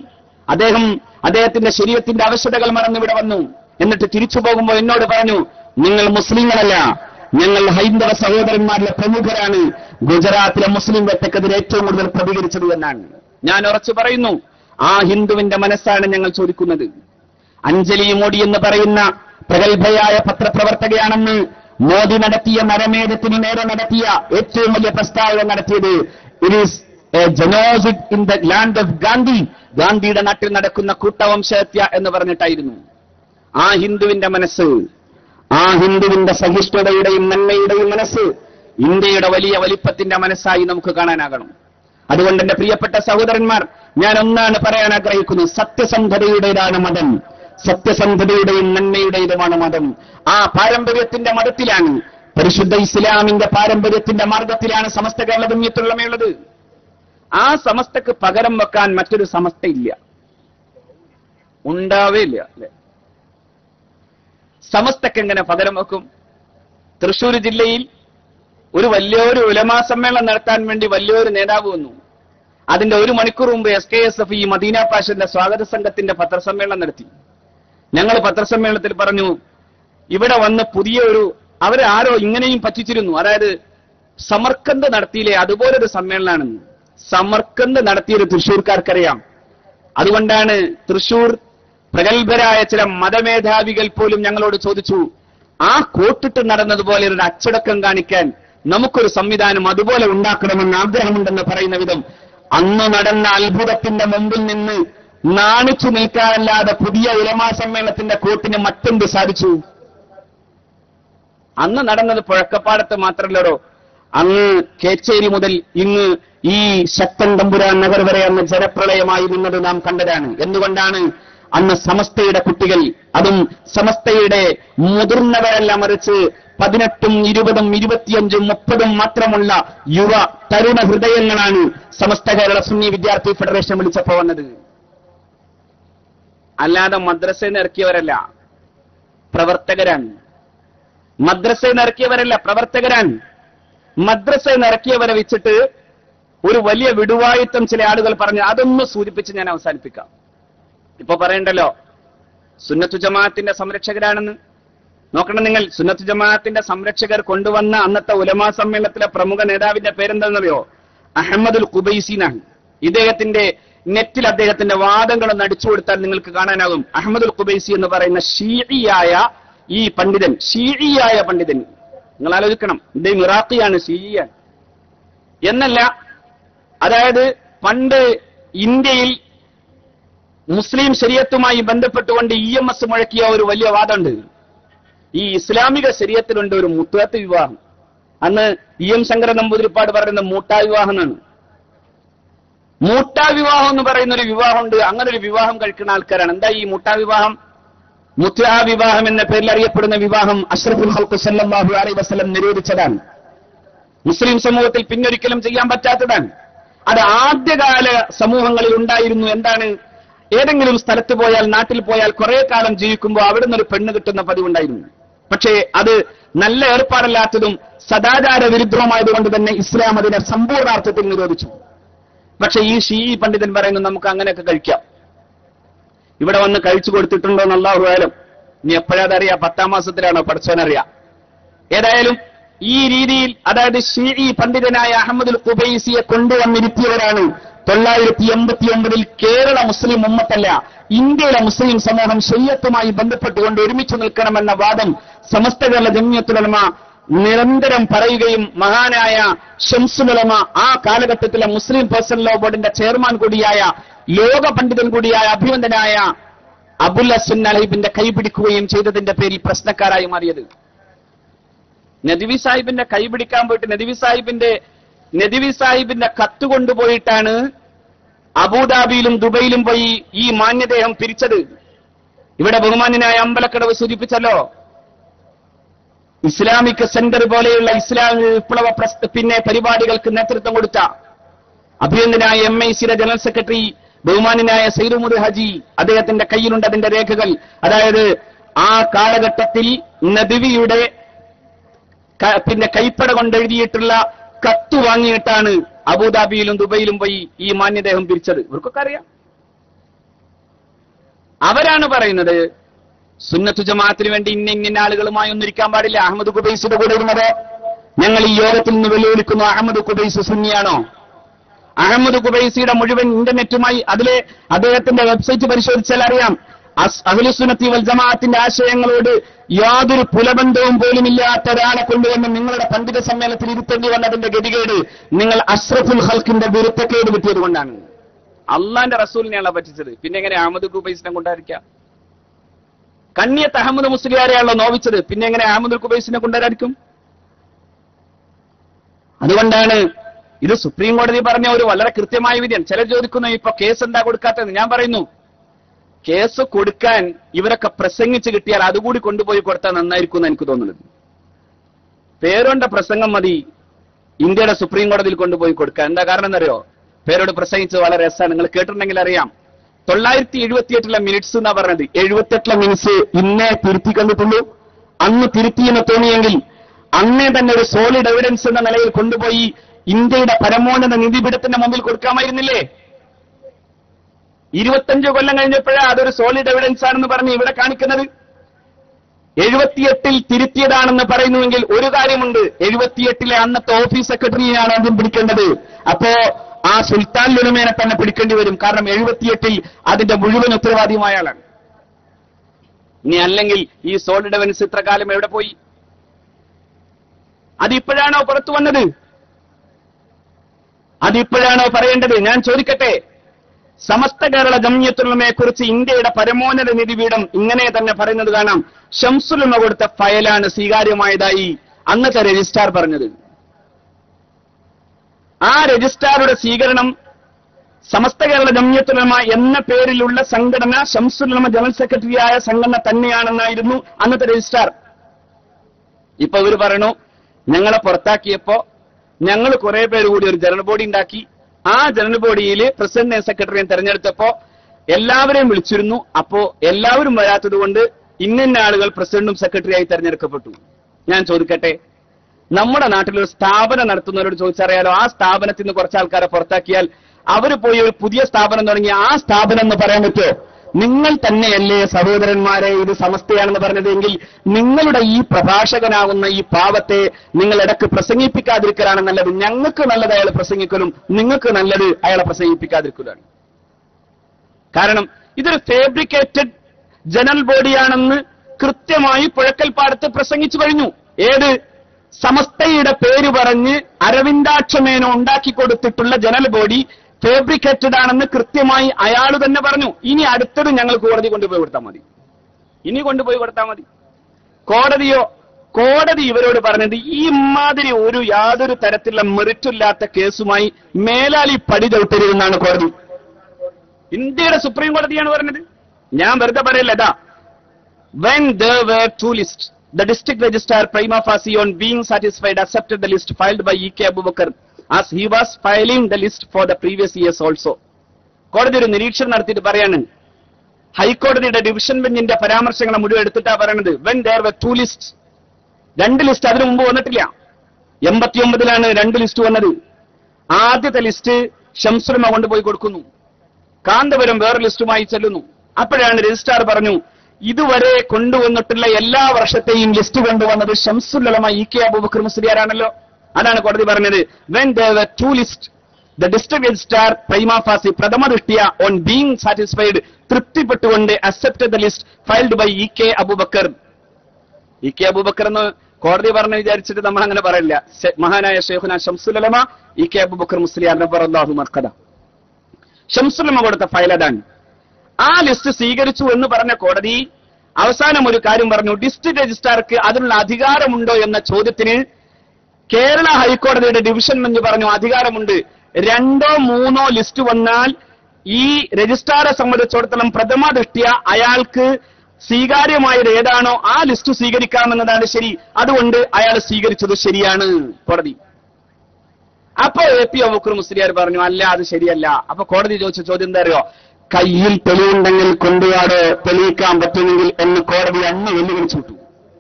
Speaker 1: അദ്ദേഹം അദ്ദേഹത്തിന്റെ ശരീരത്തിന്റെ ആവശ്യതകൾ മറന്ന് ഇവിടെ വന്നു എന്നിട്ട് തിരിച്ചു പോകുമ്പോൾ എന്നോട് പറഞ്ഞു നിങ്ങൾ മുസ്ലിങ്ങളല്ല ഞങ്ങൾ ഹൈന്ദവ സഹോദരന്മാരിലെ പ്രമുഖരാണ് ഗുജറാത്തിലെ മുസ്ലിം വേട്ടക്കെതിരെ ഏറ്റവും കൂടുതൽ പ്രതികരിച്ചത് എന്നാണ് ഞാൻ ഉറച്ചു പറയുന്നു ആ ഹിന്ദുവിന്റെ മനസ്സാണ് ഞങ്ങൾ ചോദിക്കുന്നത് അഞ്ജലി മോഡി എന്ന് പറയുന്ന പ്രഗത്ഭയായ പത്രപ്രവർത്തകയാണെന്ന് മോദി നടത്തിയ നരമേധത്തിന് നേരെ നടത്തിയ ഏറ്റവും വലിയ പ്രസ്താവന നടത്തിയത് it is a genocide in the land of Gandhi ഗാന്ധിയുടെ നാട്ടിൽ നടക്കുന്ന കൂട്ടവംശഹത്യ എന്ന് പറഞ്ഞിട്ടായിരുന്നു ആ ഹിന്ദുവിന്റെ മനസ്സ് ആ ഹിന്ദുവിന്റെ സഹിഷ്ണുതയുടെയും നന്മയുടെയും മനസ്സ് ഇന്ത്യയുടെ വലിയ വലിപ്പത്തിന്റെ മനസ്സായി നമുക്ക് കാണാനാകണം അതുകൊണ്ട് എന്റെ പ്രിയപ്പെട്ട സഹോദരന്മാർ ഞാൻ ഒന്നാണ് പറയാൻ ആഗ്രഹിക്കുന്നത് സത്യസന്ധതയുടേതാണ് മതം സത്യസന്ധതയുടെയും നന്മയുടേതുമാണ് മതം ആ പാരമ്പര്യത്തിന്റെ മതത്തിലാണ് പരിശുദ്ധ ഇസ്ലാമിന്റെ പാരമ്പര്യത്തിന്റെ മാർഗത്തിലാണ് സമസ്ത കേരള ജമ്യത്തുള്ളമയുള്ളത് ആ സമസ്തക്ക് പകരം വെക്കാൻ മറ്റൊരു സമസ്ത ഇല്ല ഉണ്ടാവേ ഇല്ല അല്ലെ സമസ്തക്ക് എങ്ങനെ പകരം വെക്കും തൃശൂർ ജില്ലയിൽ ഒരു വലിയൊരു ഉലമാ സമ്മേളനം നടത്താൻ വേണ്ടി വലിയൊരു നേതാവ് വന്നു അതിന്റെ ഒരു മണിക്കൂർ മുമ്പ് എസ് കെ എസ് എഫ് ഈ മദീന പാഷന്റെ സ്വാഗത സംഘത്തിന്റെ പത്രസമ്മേളനം നടത്തി ഞങ്ങൾ പത്രസമ്മേളനത്തിൽ പറഞ്ഞു ഇവിടെ വന്ന് പുതിയ ഒരു അവരെ ആരോ ഇങ്ങനെയും പറ്റിച്ചിരുന്നു അതായത് സമർക്കന്ത് നടത്തിയില്ലേ അതുപോലൊരു സമ്മേളനമാണെന്ന് സമർക്കന്ത് നടത്തിയൊരു തൃശ്ശൂർക്കാർക്കറിയാം അതുകൊണ്ടാണ് തൃശൂർ പ്രഗത്ഭരായ ചില മതമേധാവികൾ പോലും ഞങ്ങളോട് ചോദിച്ചു ആ കോട്ടിട്ട് നടന്നതുപോലെ ഒരു അച്ചടക്കം കാണിക്കാൻ നമുക്കൊരു സംവിധാനം അതുപോലെ ഉണ്ടാക്കണമെന്ന് ആഗ്രഹമുണ്ടെന്ന് പറയുന്ന വിധം അന്ന് നടന്ന അത്ഭുതത്തിന്റെ മുമ്പിൽ നിന്ന് നാണിച്ചു നിൽക്കാനല്ലാതെ പുതിയ ഉലമാ സമ്മേളനത്തിന്റെ കോട്ടിന് മറ്റെന്ത് സാധിച്ചു അന്ന് നടന്നത് പുഴക്കപ്പാടത്ത് മാത്രമല്ലടോ അങ്ങ് കേച്ചേരി മുതൽ ഇങ്ങ് ഈ ശക്തൻ തമ്പുരാൻ നഗർ വരെ അന്ന് ജനപ്രളയമായി നിന്നത് നാം കണ്ടതാണ് എന്തുകൊണ്ടാണ് അന്ന് സമസ്തയുടെ കുട്ടികൾ അതും സമസ്തയുടെ മുതിർന്നവരല്ല മറിച്ച് പതിനെട്ടും ഇരുപതും ഇരുപത്തിയഞ്ചും മുപ്പതും മാത്രമുള്ള യുവ തരുണ ഹൃദയങ്ങളാണ് സമസ്ത കേരള സുന്നി വിദ്യാർത്ഥി ഫെഡറേഷൻ വിളിച്ചപ്പോ വന്നത് അല്ലാതെ മദ്രസയിൽ നിന്ന് ഇറക്കിയവരല്ല പ്രവർത്തകരാണ് മദ്രസയിൽ നിന്ന് ഇറക്കിയവരല്ല പ്രവർത്തകരാണ് മദ്രസയിൽ നിന്ന് ഇറക്കിയവരെ വെച്ചിട്ട് ഒരു വലിയ വിടുവായുത്തം ചില ആളുകൾ പറഞ്ഞു അതൊന്ന് സൂചിപ്പിച്ച് ഞാൻ അവസാനിപ്പിക്കാം ഇപ്പൊ പറയണ്ടല്ലോ സുന്നത്തു ജമാഅത്തിന്റെ സംരക്ഷകരാണെന്ന് നോക്കണം നിങ്ങൾ സുന്നത്തു ജമാഅത്തിന്റെ സംരക്ഷകർ കൊണ്ടുവന്ന അന്നത്തെ ഉലമാ സമ്മേളനത്തിലെ പ്രമുഖ നേതാവിന്റെ പേരെന്താണെന്നറിയോ അഹമ്മദുൽ ഖുബൈസിനാണ് ഇദ്ദേഹത്തിന്റെ നെറ്റിൽ അദ്ദേഹത്തിന്റെ വാദങ്ങളൊന്ന് അടിച്ചു കൊടുത്താൽ നിങ്ങൾക്ക് കാണാനാകും അഹമ്മദുൽ ഖുബൈസി എന്ന് പറയുന്ന ഷീഇയായ ഈ പണ്ഡിതൻ ഷീഇയായ പണ്ഡിതൻ നിങ്ങൾ ആലോചിക്കണം ഇദ്ദേഹം ഇറാഖിയാണ് ഷീഇയാണ് എന്നല്ല അതായത് പണ്ട് ഇന്ത്യയിൽ മുസ്ലിം ശരീരത്തുമായി ബന്ധപ്പെട്ടുകൊണ്ട് ഇ എം എസ് മുഴക്കിയ ഒരു വലിയ വാദമുണ്ട് ഈ ഇസ്ലാമിക ശരീരത്തിലുണ്ട് ഒരു മുത്തത്ത് വിവാഹം അന്ന് ഇ എം ശങ്കര നമ്പൂതിരിപ്പാട് പറയുന്ന മൂട്ടാ വിവാഹം എന്നാണ് മൂട്ടാ വിവാഹം എന്ന് പറയുന്ന ഒരു വിവാഹമുണ്ട് അങ്ങനെ ഒരു വിവാഹം കഴിക്കുന്ന ആൾക്കാരാണ് എന്താ ഈ മൂട്ടാ വിവാഹം മുത്രാ വിവാഹം എന്ന പേരിൽ അറിയപ്പെടുന്ന വിവാഹം അഷ്റഫുൽ ഹൽക്ക് സല്ലല്ലാഹു അലൈഹി വസല്ലം നിരോധിച്ചതാണ് മുസ്ലിം സമൂഹത്തിൽ പിന്നൊരിക്കലും ചെയ്യാൻ പറ്റാത്തതാണ് അത് ആദ്യകാല സമൂഹങ്ങളിൽ ഉണ്ടായിരുന്നു എന്താണ് ഏതെങ്കിലും സ്ഥലത്ത് പോയാൽ നാട്ടിൽ പോയാൽ കുറെ കാലം ജീവിക്കുമ്പോൾ അവിടെ നിന്ന് ഒരു പെണ്ണ് കിട്ടുന്ന പതിവുണ്ടായിരുന്നു പക്ഷേ അത് നല്ല ഏർപ്പാടല്ലാത്തതും സദാചാര വിരുദ്ധവുമായതുകൊണ്ട് തന്നെ ഇസ്ലാം അതിനെ സമ്പൂർണ്ണാർത്ഥത്തിൽ നിരോധിച്ചു പക്ഷെ ഈ ഷീ പണ്ഡിതൻ പറയുന്നു നമുക്ക് അങ്ങനെയൊക്കെ കഴിക്കാം ഇവിടെ വന്ന് കഴിച്ചു കൊടുത്തിട്ടുണ്ടോ എന്ന് അള്ളാഹു ആയാലും ഇനി എപ്പോഴതറിയാം പത്താം മാസത്തിലാണോ പഠിച്ചവനറിയാം ഏതായാലും ഈ രീതിയിൽ അതായത് ഷീഇ പണ്ഡിതനായ അഹമ്മദുൽ ഖുബൈസിയെ കൊണ്ടുവന്നിരുത്തിയവരാണ് തൊള്ളായിരത്തി എൺപത്തി ഒമ്പതിൽ കേരള മുസ്ലിം ഉമ്മത്തല്ല ഇന്ത്യയിലെ മുസ്ലിം സമൂഹം ശരീരത്തുമായി ബന്ധപ്പെട്ടുകൊണ്ട് ഒരുമിച്ച് നിൽക്കണമെന്ന വാദം സമസ്ത കേരള ജമ്യത്തുലമ നിരന്തരം പറയുകയും മഹാനായ ഷംസുലമ ആ കാലഘട്ടത്തിലെ മുസ്ലിം പേഴ്സണൽ ലോ ബോർഡിന്റെ ചെയർമാൻ കൂടിയായ ലോക പണ്ഡിതൻ കൂടിയായ അഭിവന്ദനായ അബുൽ ഹസൻ അലൈബിന്റെ കൈപിടിക്കുകയും ചെയ്തതിന്റെ പേരിൽ പ്രശ്നക്കാരായി മാറിയത് നദിവി സാഹിബിന്റെ കൈ പിടിക്കാൻ പോയിട്ട് നദിവി സാഹിബിന്റെ നദിവി സാഹിബിന്റെ കത്ത് കൊണ്ടുപോയിട്ടാണ് അബുദാബിയിലും ദുബൈയിലും പോയി ഈ മാന്യദേഹം പിരിച്ചത് ഇവിടെ ബഹുമാന്യനായ അമ്പലക്കടവ് സൂചിപ്പിച്ചല്ലോ ഇസ്ലാമിക് സെന്റർ പോലെയുള്ള ഇസ്ലാമിക വിപ്ലവ പ്രസ് പിന്നെ പരിപാടികൾക്ക് നേതൃത്വം കൊടുത്ത അഭിനന്ദനായ എം ഐ സിയുടെ ജനറൽ സെക്രട്ടറി ബഹുമാന്യനായ സൈറുമുദ് ഹജി അദ്ദേഹത്തിന്റെ കയ്യിലുണ്ട് അതിന്റെ രേഖകൾ അതായത് ആ കാലഘട്ടത്തിൽ നദിവിയുടെ ക- പിന്നെ കൈപ്പട കൊണ്ട് എഴുതിയിട്ടുള്ള കത്ത് വാങ്ങിയിട്ടാണ് അബുദാബിയിലും ദുബൈയിലും പോയി ഈ മാന്യദേഹം പിരിച്ചത് ഇവർക്കൊക്കെ അറിയാം അവരാണ് പറയുന്നത് സുന്നത്തു ജമാഅത്തിന് വേണ്ടി ഇന്ന ഇന്ന ആളുകളുമായി ഒന്നും ഇരിക്കാൻ പാടില്ല അഹമ്മദ് കുബൈസിന്റെ കൂടെ ഇരുന്നത് ഞങ്ങൾ ഈ യോഗത്തിൽ നിന്ന് വെല്ലുവിളിക്കുന്നു അഹമ്മദ് കുബൈസ് സുന്നിയാണോ അഹമ്മദ് കുബൈസിയുടെ മുഴുവൻ ഇന്റർനെറ്റുമായി അതിലെ അദ്ദേഹത്തിന്റെ വെബ്സൈറ്റ് പരിശോധിച്ചാൽ അറിയാം അസ്- അഹ്ലുസുന്നത്തി വൽ ജമാഅത്തിന്റെ ആശയങ്ങളോട് യാതൊരു പുലബന്ധവും പോലും ഇല്ലാത്ത ഒരാളെ കൊണ്ടുവന്ന് നിങ്ങളുടെ പണ്ഡിത സമ്മേളനത്തിൽ ഇരുത്തേണ്ടി വന്നതിന്റെ ഗതികേട് നിങ്ങൾ അഷ്റഫുൽ ഹൽക്കിന്റെ വിരുദ്ധക്കേട് കിട്ടിയത് കൊണ്ടാണ് അള്ളാന്റെ റസൂലിനെയാണല്ലോ പറ്റിച്ചത് പിന്നെ എങ്ങനെ അഹമ്മദ് കുബൈസിനെ കൊണ്ടായിരിക്കാം കണ്ണിയത്ത് അഹമ്മദ് മുസ്ലിയാരെയാണല്ലോ നോവിച്ചത് പിന്നെ എങ്ങനെ അഹമ്മദ് കുബൈസിനെ കൊണ്ടുവരായിരിക്കും അതുകൊണ്ടാണ് ഇത് സുപ്രീം കോടതി പറഞ്ഞ ഒരു വളരെ കൃത്യമായ വിധിയാണ് ചിലർ ചോദിക്കുന്നു ഇപ്പൊ കേസ് എന്താ കൊടുക്കാത്തത് ഞാൻ പറയുന്നു കേസ് കൊടുക്കാൻ ഇവരൊക്കെ പ്രസംഗിച്ച് കിട്ടിയാൽ അതുകൂടി കൊണ്ടുപോയി കൊടുത്താൽ നന്നായിരിക്കും എന്ന് എനിക്ക് തോന്നുന്നത് പേരോണ്ട പ്രസംഗം മതി ഇന്ത്യയുടെ സുപ്രീം കോടതിയിൽ കൊണ്ടുപോയി കൊടുക്കാൻ എന്താ കാരണം എന്നറിയോ പേരോട് പ്രസംഗിച്ചത് വളരെ രസമാണ് നിങ്ങൾ കേട്ടിട്ടുണ്ടെങ്കിൽ അറിയാം തൊള്ളായിരത്തി എഴുപത്തിയെട്ടിലെ മിനിറ്റ്സ് എന്നാ പറഞ്ഞത് എഴുപത്തെട്ടിലെ മിനിറ്റ്സ് ഇന്നേ തിരുത്തി കണ്ടിട്ടുള്ളൂ അന്ന് തിരുത്തിയെന്ന് തോന്നിയെങ്കിൽ അന്നേ തന്നെ ഒരു സോളിഡ് എവിഡൻസ് എന്ന നിലയിൽ കൊണ്ടുപോയി ഇന്ത്യയുടെ പരമോന്നത നിധിപീഠത്തിന്റെ മുമ്പിൽ കൊടുക്കാമായിരുന്നില്ലേ ഇരുപത്തഞ്ച് കൊല്ലം കഴിഞ്ഞപ്പോഴേ അതൊരു സോളിഡ് എവിഡൻസ് ആണെന്ന് പറഞ്ഞ് ഇവിടെ കാണിക്കുന്നത് എഴുപത്തിയെട്ടിൽ തിരുത്തിയതാണെന്ന് പറയുന്നുവെങ്കിൽ ഒരു കാര്യമുണ്ട് എഴുപത്തിയെട്ടിലെ അന്നത്തെ ഓഫീസ് സെക്രട്ടറിയാണ് ആദ്യം പിടിക്കേണ്ടത് അപ്പോ ആ സുൽത്താൻ ലുലുമേനെ തന്നെ പിടിക്കേണ്ടി വരും കാരണം എഴുപത്തിയെട്ടിൽ അതിന്റെ മുഴുവൻ ഉത്തരവാദിയുമായ ആളാണ് ഇനി അല്ലെങ്കിൽ ഈ സോളിഡ് എവിഡൻസ് ഇത്ര കാലം എവിടെ പോയി അതിപ്പോഴാണോ പുറത്തു വന്നത് അതിപ്പോഴാണോ പറയേണ്ടത് ഞാൻ ചോദിക്കട്ടെ സമസ്ത കേരള ജമ്യത്തുലമയെ കുറിച്ച് ഇന്ത്യയുടെ പരമോന്നത നിധിപീഠം ഇങ്ങനെ തന്നെ പറയുന്നത് കാണാം ഷംസുലുമ കൊടുത്ത ഫയലാണ് സ്വീകാര്യമായതായി അന്നത്തെ രജിസ്ട്രാർ പറഞ്ഞത് ആ രജിസ്ട്രാറുടെ സ്വീകരണം സമസ്ത കേരള ജമ്യത്തുലമ എന്ന പേരിലുള്ള സംഘടന ഷംസുലുമ ജനറൽ സെക്രട്ടറിയായ സംഘടന തന്നെയാണെന്നായിരുന്നു അന്നത്തെ രജിസ്ട്രാർ ഇപ്പൊ ഇവര് പറയണു ഞങ്ങളെ പുറത്താക്കിയപ്പോ ഞങ്ങൾ കുറെ പേര് കൂടി ഒരു ജനറൽ ബോഡി ഉണ്ടാക്കി ആ ജനറൽ ബോഡിയിൽ പ്രസിഡന്റിനെ സെക്രട്ടറിയെ തെരഞ്ഞെടുത്തപ്പോ എല്ലാവരെയും വിളിച്ചിരുന്നു അപ്പോ എല്ലാവരും വരാത്തത് കൊണ്ട് ഇന്നിന്ന ആളുകൾ പ്രസിഡന്റും സെക്രട്ടറിയായി തെരഞ്ഞെടുക്കപ്പെട്ടു ഞാൻ ചോദിക്കട്ടെ നമ്മുടെ നാട്ടിൽ ഒരു സ്ഥാപനം നടത്തുന്നവരോട് ചോദിച്ചറിയാലോ ആ സ്ഥാപനത്തിൽ നിന്ന് കുറച്ച് ആൾക്കാരെ പുറത്താക്കിയാൽ അവർ പോയി ഒരു പുതിയ സ്ഥാപനം തുടങ്ങി ആ സ്ഥാപനം എന്ന് പറയാൻ പറ്റുമോ നിങ്ങൾ തന്നെയല്ലേ സഹോദരന്മാരെ ഇത് സമസ്തയാണെന്ന് പറഞ്ഞതെങ്കിൽ നിങ്ങളുടെ ഈ പ്രഭാഷകനാകുന്ന ഈ പാവത്തെ നിങ്ങൾ ഇടക്ക് പ്രസംഗിപ്പിക്കാതിരിക്കലാണ് നല്ലത് ഞങ്ങൾക്ക് നല്ലത് അയാൾ പ്രസംഗിക്കലും നിങ്ങൾക്ക് നല്ലത് അയാളെ പ്രസംഗിപ്പിക്കാതിരിക്കലാണ് കാരണം ഇതൊരു ഫേബ്രിക്കേറ്റഡ് ജനറൽ ബോഡിയാണെന്ന് കൃത്യമായി പുഴക്കൽപ്പാടത്ത് പ്രസംഗിച്ചു കഴിഞ്ഞു ഏത് സമസ്തയുടെ പേര് പറഞ്ഞ് അരവിന്ദാക്ഷമേനോ ഉണ്ടാക്കി കൊടുത്തിട്ടുള്ള ജനറൽ ബോഡി ഫേബ്രിക്കേറ്റഡ് ആണെന്ന് കൃത്യമായി അയാൾ തന്നെ പറഞ്ഞു ഇനി അടുത്തത് ഞങ്ങൾ കോടതി കൊണ്ടുപോയി കൊടുത്താൽ മതി ഇനി കൊണ്ടുപോയി കൊടുത്താൽ മതി കോടതിയോ കോടതി ഇവരോട് പറഞ്ഞത് ഈ മാതിരി ഒരു യാതൊരു തരത്തിലുള്ള മെറിറ്റില്ലാത്ത കേസുമായി മേലാലി പടി ചവിട്ടരുതെന്നാണ് കോടതി ഇന്ത്യയുടെ സുപ്രീം കോടതിയാണ് പറഞ്ഞത് ഞാൻ വെറുതെ പറയല്ല ഇതാ when there were two lists, the district registrar prima facie on being satisfied accepted the list filed by E.K. Abubakar as he was filing the list for the previous years also. കോടതി ഒരു നിരീക്ഷണം നടത്തിയിട്ട് പറയാണ് ഹൈക്കോടതിയുടെ division ബെഞ്ചിന്റെ പരാമർശങ്ങളെ മുഴുവൻ എടുത്തിട്ടാ പറയണത് when there were two list രണ്ട് ലിസ്റ്റ് അതിനു മുമ്പ് വന്നിട്ടില്ല എൺപത്തിയൊമ്പതിലാണ് രണ്ട് ലിസ്റ്റ് വന്നത് ആദ്യത്തെ ലിസ്റ്റ് ഷംസുലമ കൊണ്ടുപോയി കൊടുക്കുന്നു കാന്തപുരം വേറെ ലിസ്റ്റുമായി ചെല്ലുന്നു അപ്പോഴാണ് രജിസ്ട്രാർ പറഞ്ഞു ഇതുവരെ കൊണ്ടുവന്നിട്ടുള്ള എല്ലാ വർഷത്തെയും ലിസ്റ്റ് കൊണ്ടുവന്നത് ഷംസുല്ലമ ഇ കെ അബൂബക്കർ മുസ്ലിയാരാണല്ലോ അതാണ് കോടതി പറഞ്ഞത് when there two list the district registrar prima facie പ്രഥമ ദൃഷ്ടിയ ഓൺ ബീങ് സാറ്റിസ്ഫൈഡ് തൃപ്തിപ്പെട്ടുകൊണ്ട് accepted the list filed by E K Abubakar E K Abubakar എന്ന് കോടതി പറഞ്ഞ് വിചാരിച്ചിട്ട് നമ്മൾ അങ്ങനെ പറയില്ല ശെ- മഹാനായ ഷെയ്ഖുന ഷംസുലമ ഇ കെ അബൂബക്കർ മുസ്ലിയാർ അള്ളാഹു മർക്കദ ഷംസുലമ കൊടുത്ത ഫയൽ അതാണ് ആ ലിസ്റ്റ് സ്വീകരിച്ചു എന്ന് പറഞ്ഞ കോടതി അവസാനം ഒരു കാര്യം പറഞ്ഞു ഡിസ്ട്രിക്ട് രജിസ്ട്രാർക്ക് അതിനുള്ള അധികാരമുണ്ടോ എന്ന ചോദ്യത്തിന് കേരള ഹൈക്കോടതിയുടെ ഡിവിഷൻ ബെഞ്ച് പറഞ്ഞു അധികാരമുണ്ട് രണ്ടോ മൂന്നോ ലിസ്റ്റ് വന്നാൽ ഈ രജിസ്ട്രാറെ സംബന്ധിച്ചിടത്തോളം പ്രഥമ ദൃഷ്ടിയ അയാൾക്ക് സ്വീകാര്യമായത് ഏതാണോ ആ ലിസ്റ്റ് സ്വീകരിക്കാമെന്നതാണ് ശരി അതുകൊണ്ട് അയാൾ സ്വീകരിച്ചത് ശരിയാണ് കോടതി അപ്പൊ എ പി അബുക്കർ മുസ്ലിയാർ പറഞ്ഞു അല്ല അത് ശരിയല്ല അപ്പൊ കോടതി ചോദിച്ച ചോദ്യം എന്താ അറിയോ കയ്യിൽ തെളിവുണ്ടെങ്കിൽ കൊണ്ടുപോയാട് തെളിയിക്കാൻ പറ്റുമെങ്കിൽ എന്ന് കോടതി അന്ന് വെല്ലുവിളിച്ചു വിട്ടു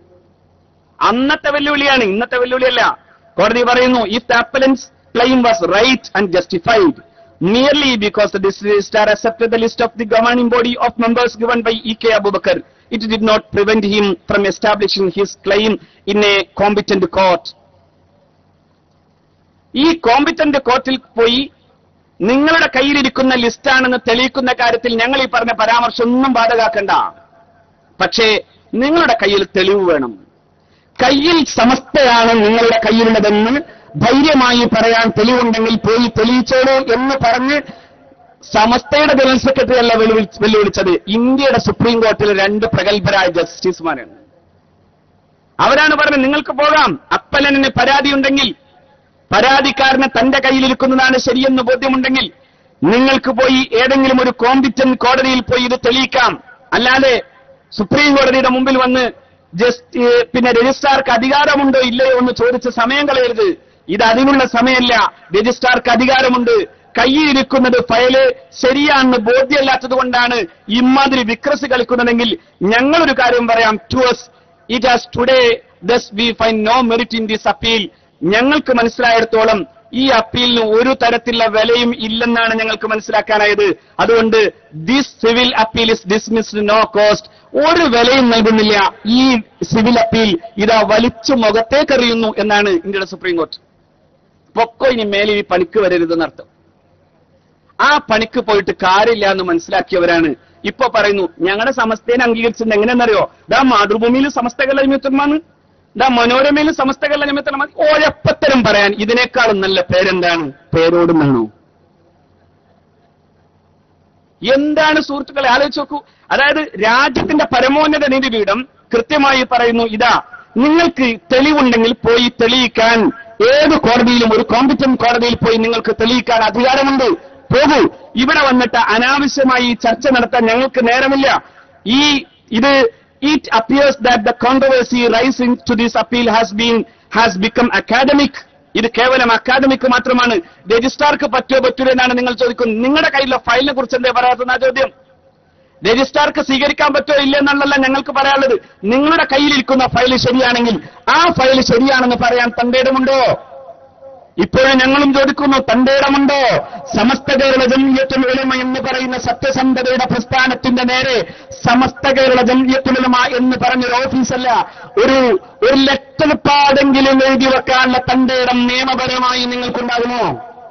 Speaker 1: അന്നത്തെ വെല്ലുവിളിയാണ് ഇന്നത്തെ വെല്ലുവിളിയല്ല കോടതി പറയുന്നു if the appellant's claim was right and justified merely because the registrar accepted the list of the governing body of members given by E.K. Abubakar, it did not prevent him from establishing his claim in a competent court. ഈ competent കോർട്ടിൽ പോയി നിങ്ങളുടെ കയ്യിലിരിക്കുന്ന ലിസ്റ്റാണെന്ന് തെളിയിക്കുന്ന കാര്യത്തിൽ ഞങ്ങൾ ഈ പറഞ്ഞ പരാമർശം ഒന്നും ബാധകാക്കണ്ട പക്ഷേ നിങ്ങളുടെ കയ്യിൽ തെളിവ് വേണം കയ്യിൽ സമസ്തയാണ് നിങ്ങളുടെ കയ്യിലുള്ളതെന്ന് ധൈര്യമായി പറയാൻ തെളിവുണ്ടെങ്കിൽ പോയി തെളിയിച്ചോളൂ എന്ന് പറഞ്ഞ് സമസ്തയുടെ ജനറൽ സെക്രട്ടറി അല്ല വെല്ലുവിളി- വെല്ലുവിളിച്ചത് ഇന്ത്യയുടെ സുപ്രീം കോർട്ടിലെ രണ്ട് പ്രഗത്ഭരായ ജസ്റ്റിസുമാരാണ് അവരാണ് പറഞ്ഞത് നിങ്ങൾക്ക് പോകാം അപ്പലന് പരാതിയുണ്ടെങ്കിൽ പരാതിക്കാരന് തന്റെ കയ്യിലിരിക്കുന്നതാണ് ശരിയെന്ന് ബോധ്യമുണ്ടെങ്കിൽ നിങ്ങൾക്ക് പോയി ഏതെങ്കിലും ഒരു കോമ്പിറ്റന്റ് കോടതിയിൽ പോയി ഇത് തെളിയിക്കാം അല്ലാതെ സുപ്രീം കോടതിയുടെ മുമ്പിൽ വന്ന് ജസ്റ്റ് ഏ, പിന്നെ രജിസ്ട്രാർക്ക് അധികാരമുണ്ടോ ഇല്ലയോ എന്ന് ചോദിച്ച് സമയം കളയരുത് ഇത് അതിനുള്ള സമയമല്ല രജിസ്ട്രാർക്ക് അധികാരമുണ്ട് കയ്യിലിരിക്കുന്നത് ഫയല് ശരിയാണെന്ന് ബോധ്യമല്ലാത്തത് കൊണ്ടാണ് ഇമാതിരി വിക്രസ് കളിക്കുന്നതെങ്കിൽ ഞങ്ങളൊരു കാര്യം പറയാം to us it has today thus we find no merit in this appeal ഞങ്ങൾക്ക് മനസ്സിലായിടത്തോളം ഈ അപ്പീലിന് ഒരു തരത്തിലുള്ള വിലയും ഇല്ലെന്നാണ് ഞങ്ങൾക്ക് മനസ്സിലാക്കാനായത് അതുകൊണ്ട് this civil appeal is dismissed no cost ഒരു വിലയും നൽകുന്നില്ല ഈ സിവിൽ അപ്പീൽ ഇതാ വലിച്ചു മുഖത്തേക്കെറിയുന്നു എന്നാണ് ഇന്ത്യയുടെ സുപ്രീം കോർട്ട് പൊക്കോ ഇനി മേലെ ഈ പണിക്ക് വരരുതെന്നർത്ഥം ആ പണിക്ക് പോയിട്ട് കാര്യമില്ല എന്ന് മനസ്സിലാക്കിയവരാണ് ഇപ്പൊ പറയുന്നു ഞങ്ങളുടെ സമസ്തയെ അംഗീകരിച്ചത് എങ്ങനെയെന്നറിയോ ദാ മാതൃഭൂമിയിൽ സമസ്തകല്ല നിമിത്തമാണ് ദാ മനോരമയിൽ സമസ്തകല്ല നിമിത്തമാണ് ഓരപ്പത്തരം പറയാൻ ഇതിനേക്കാളും നല്ല പേരെന്താണ് പേരോടും വേണോ എന്താണ് സുഹൃത്തുക്കളെ ആലോചിച്ച് നോക്കൂ അതായത് രാജ്യത്തിന്റെ പരമോന്നത നീതിപീഠം കൃത്യമായി പറയുന്നു ഇതാ നിങ്ങൾക്ക് തെളിവുണ്ടെങ്കിൽ പോയി തെളിയിക്കാൻ ഏത് കോടതിയിലും ഒരു കോമ്പിറ്റന്റ് കോടതിയിൽ പോയി നിങ്ങൾക്ക് തെളിയിക്കാൻ അധികാരമുണ്ട് പോകൂ ഇവിടെ വന്നിട്ട് അനാവശ്യമായി ഈ ചർച്ച നടത്താൻ ഞങ്ങൾക്ക് നേരമില്ല ഈ ഇത് it appears that the controversy raising to this appeal has been has become academic ഇത് കേവലം അക്കാദമിക് മാത്രമാണ് രജിസ്ട്രാർക്ക് പറ്റുമോ പറ്റൂല എന്നാണ് നിങ്ങൾ ചോദിക്കുന്നത് നിങ്ങളുടെ കയ്യിലുള്ള ഫയലിനെ കുറിച്ച് എന്തേ പറയാത്ത ചോദ്യം രജിസ്ട്രാർക്ക് സ്വീകരിക്കാൻ പറ്റുമോ ഇല്ല എന്നുള്ളതല്ല ഞങ്ങൾക്ക് പറയാനുള്ളത് നിങ്ങളുടെ കയ്യിലിരിക്കുന്ന ഫയൽ ശരിയാണെങ്കിൽ ആ ഫയൽ ശരിയാണെന്ന് പറയാൻ തന്റെ ഇടമുണ്ടോ ഇപ്പോഴും ഞങ്ങളും ചോദിക്കുന്നു തന്റെ ഇടമുണ്ടോ സമസ്ത കേരള ജംഇയ്യത്തുൽ ഉലമ എന്ന് പറയുന്ന സത്യസന്ധതയുടെ പ്രസ്ഥാനത്തിന്റെ നേരെ സമസ്ത കേരള ജംഇയ്യത്തുൽ ഉലമ എന്ന് പറഞ്ഞൊരു ഓഫീസല്ല ഒരു ഒരു ലെറ്റർ പാടെങ്കിലും എഴുതി വെക്കാനുള്ള തന്റെ ഇടം നിയമപരമായി നിങ്ങൾക്കുണ്ടാകുമോ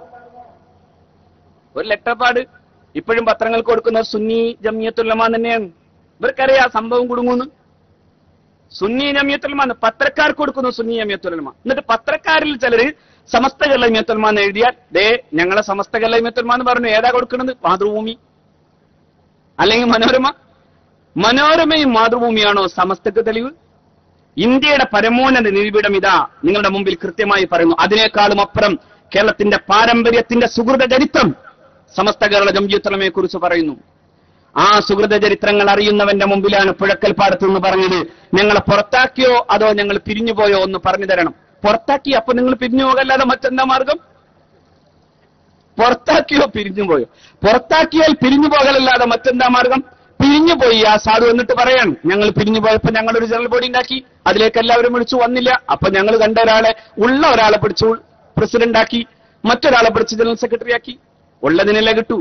Speaker 1: ഒരു ലെറ്റർ പാട് ഇപ്പോഴും പത്രങ്ങൾക്ക് കൊടുക്കുന്ന സുന്നി ജമിയത്തുലമ തന്നെയാണ് ഇവർക്കറിയാം സംഭവം കുടുങ്ങുന്നു സുന്നി ജമിയത്തുലമ എന്ന് പത്രക്കാർക്ക് കൊടുക്കുന്നു സുന്നി ജമിയത്തുലമ എന്നിട്ട് പത്രക്കാരിൽ ചിലര് സമസ്ത കേരള ജമിയത്തുലമ എന്ന് എഴുതിയാൽ ദേ ഞങ്ങളെ സമസ്ത കേരള ജമിയത്തുലമ എന്ന് പറഞ്ഞു ഏതാ കൊടുക്കുന്നത് മാതൃഭൂമി അല്ലെങ്കിൽ മനോരമ മനോരമയും മാതൃഭൂമിയാണോ സമസ്തക്ക് തെളിവ് ഇന്ത്യയുടെ പരമോന്നത നീതിപീഠം ഇതാ നിങ്ങളുടെ മുമ്പിൽ കൃത്യമായി പറയുന്നു അതിനേക്കാളും അപ്പുറം കേരളത്തിന്റെ പാരമ്പര്യത്തിന്റെ സുഹൃത ചരിത്രം സമസ്ത കേരള ജംജിയത്തലമയെ കുറിച്ച് പറയുന്നു ആ സുഹൃത ചരിത്രങ്ങൾ അറിയുന്നവന്റെ മുമ്പിലാണ് പുഴക്കൽ പാടത്ത് എന്ന് പറഞ്ഞത് ഞങ്ങളെ പുറത്താക്കിയോ അതോ ഞങ്ങൾ പിരിഞ്ഞുപോയോ എന്ന് പറഞ്ഞു തരണം പുറത്താക്കി അപ്പൊ നിങ്ങൾ പിരിഞ്ഞു പോകല്ലാതെ മറ്റെന്താ മാർഗം പുറത്താക്കിയോ പിരിഞ്ഞുപോയോ പുറത്താക്കിയാൽ പിരിഞ്ഞു പോകലല്ലാതെ മറ്റെന്താ മാർഗം പിരിഞ്ഞുപോയി ആ സാധു എന്നിട്ട് പറയാൻ ഞങ്ങൾ പിരിഞ്ഞു പോയപ്പോ ഞങ്ങൾ ഒരു ജനറൽ ബോഡി ഉണ്ടാക്കി അതിലേക്ക് എല്ലാവരും വിളിച്ചു വന്നില്ല അപ്പൊ ഞങ്ങൾ കണ്ട ഒരാളെ ഉള്ള ഒരാളെ പിടിച്ചു പ്രസിഡന്റ് ആക്കി മറ്റൊരാളെ പിടിച്ച് ജനറൽ സെക്രട്ടറി ആക്കി ഉള്ളതിനല്ലേ കിട്ടൂ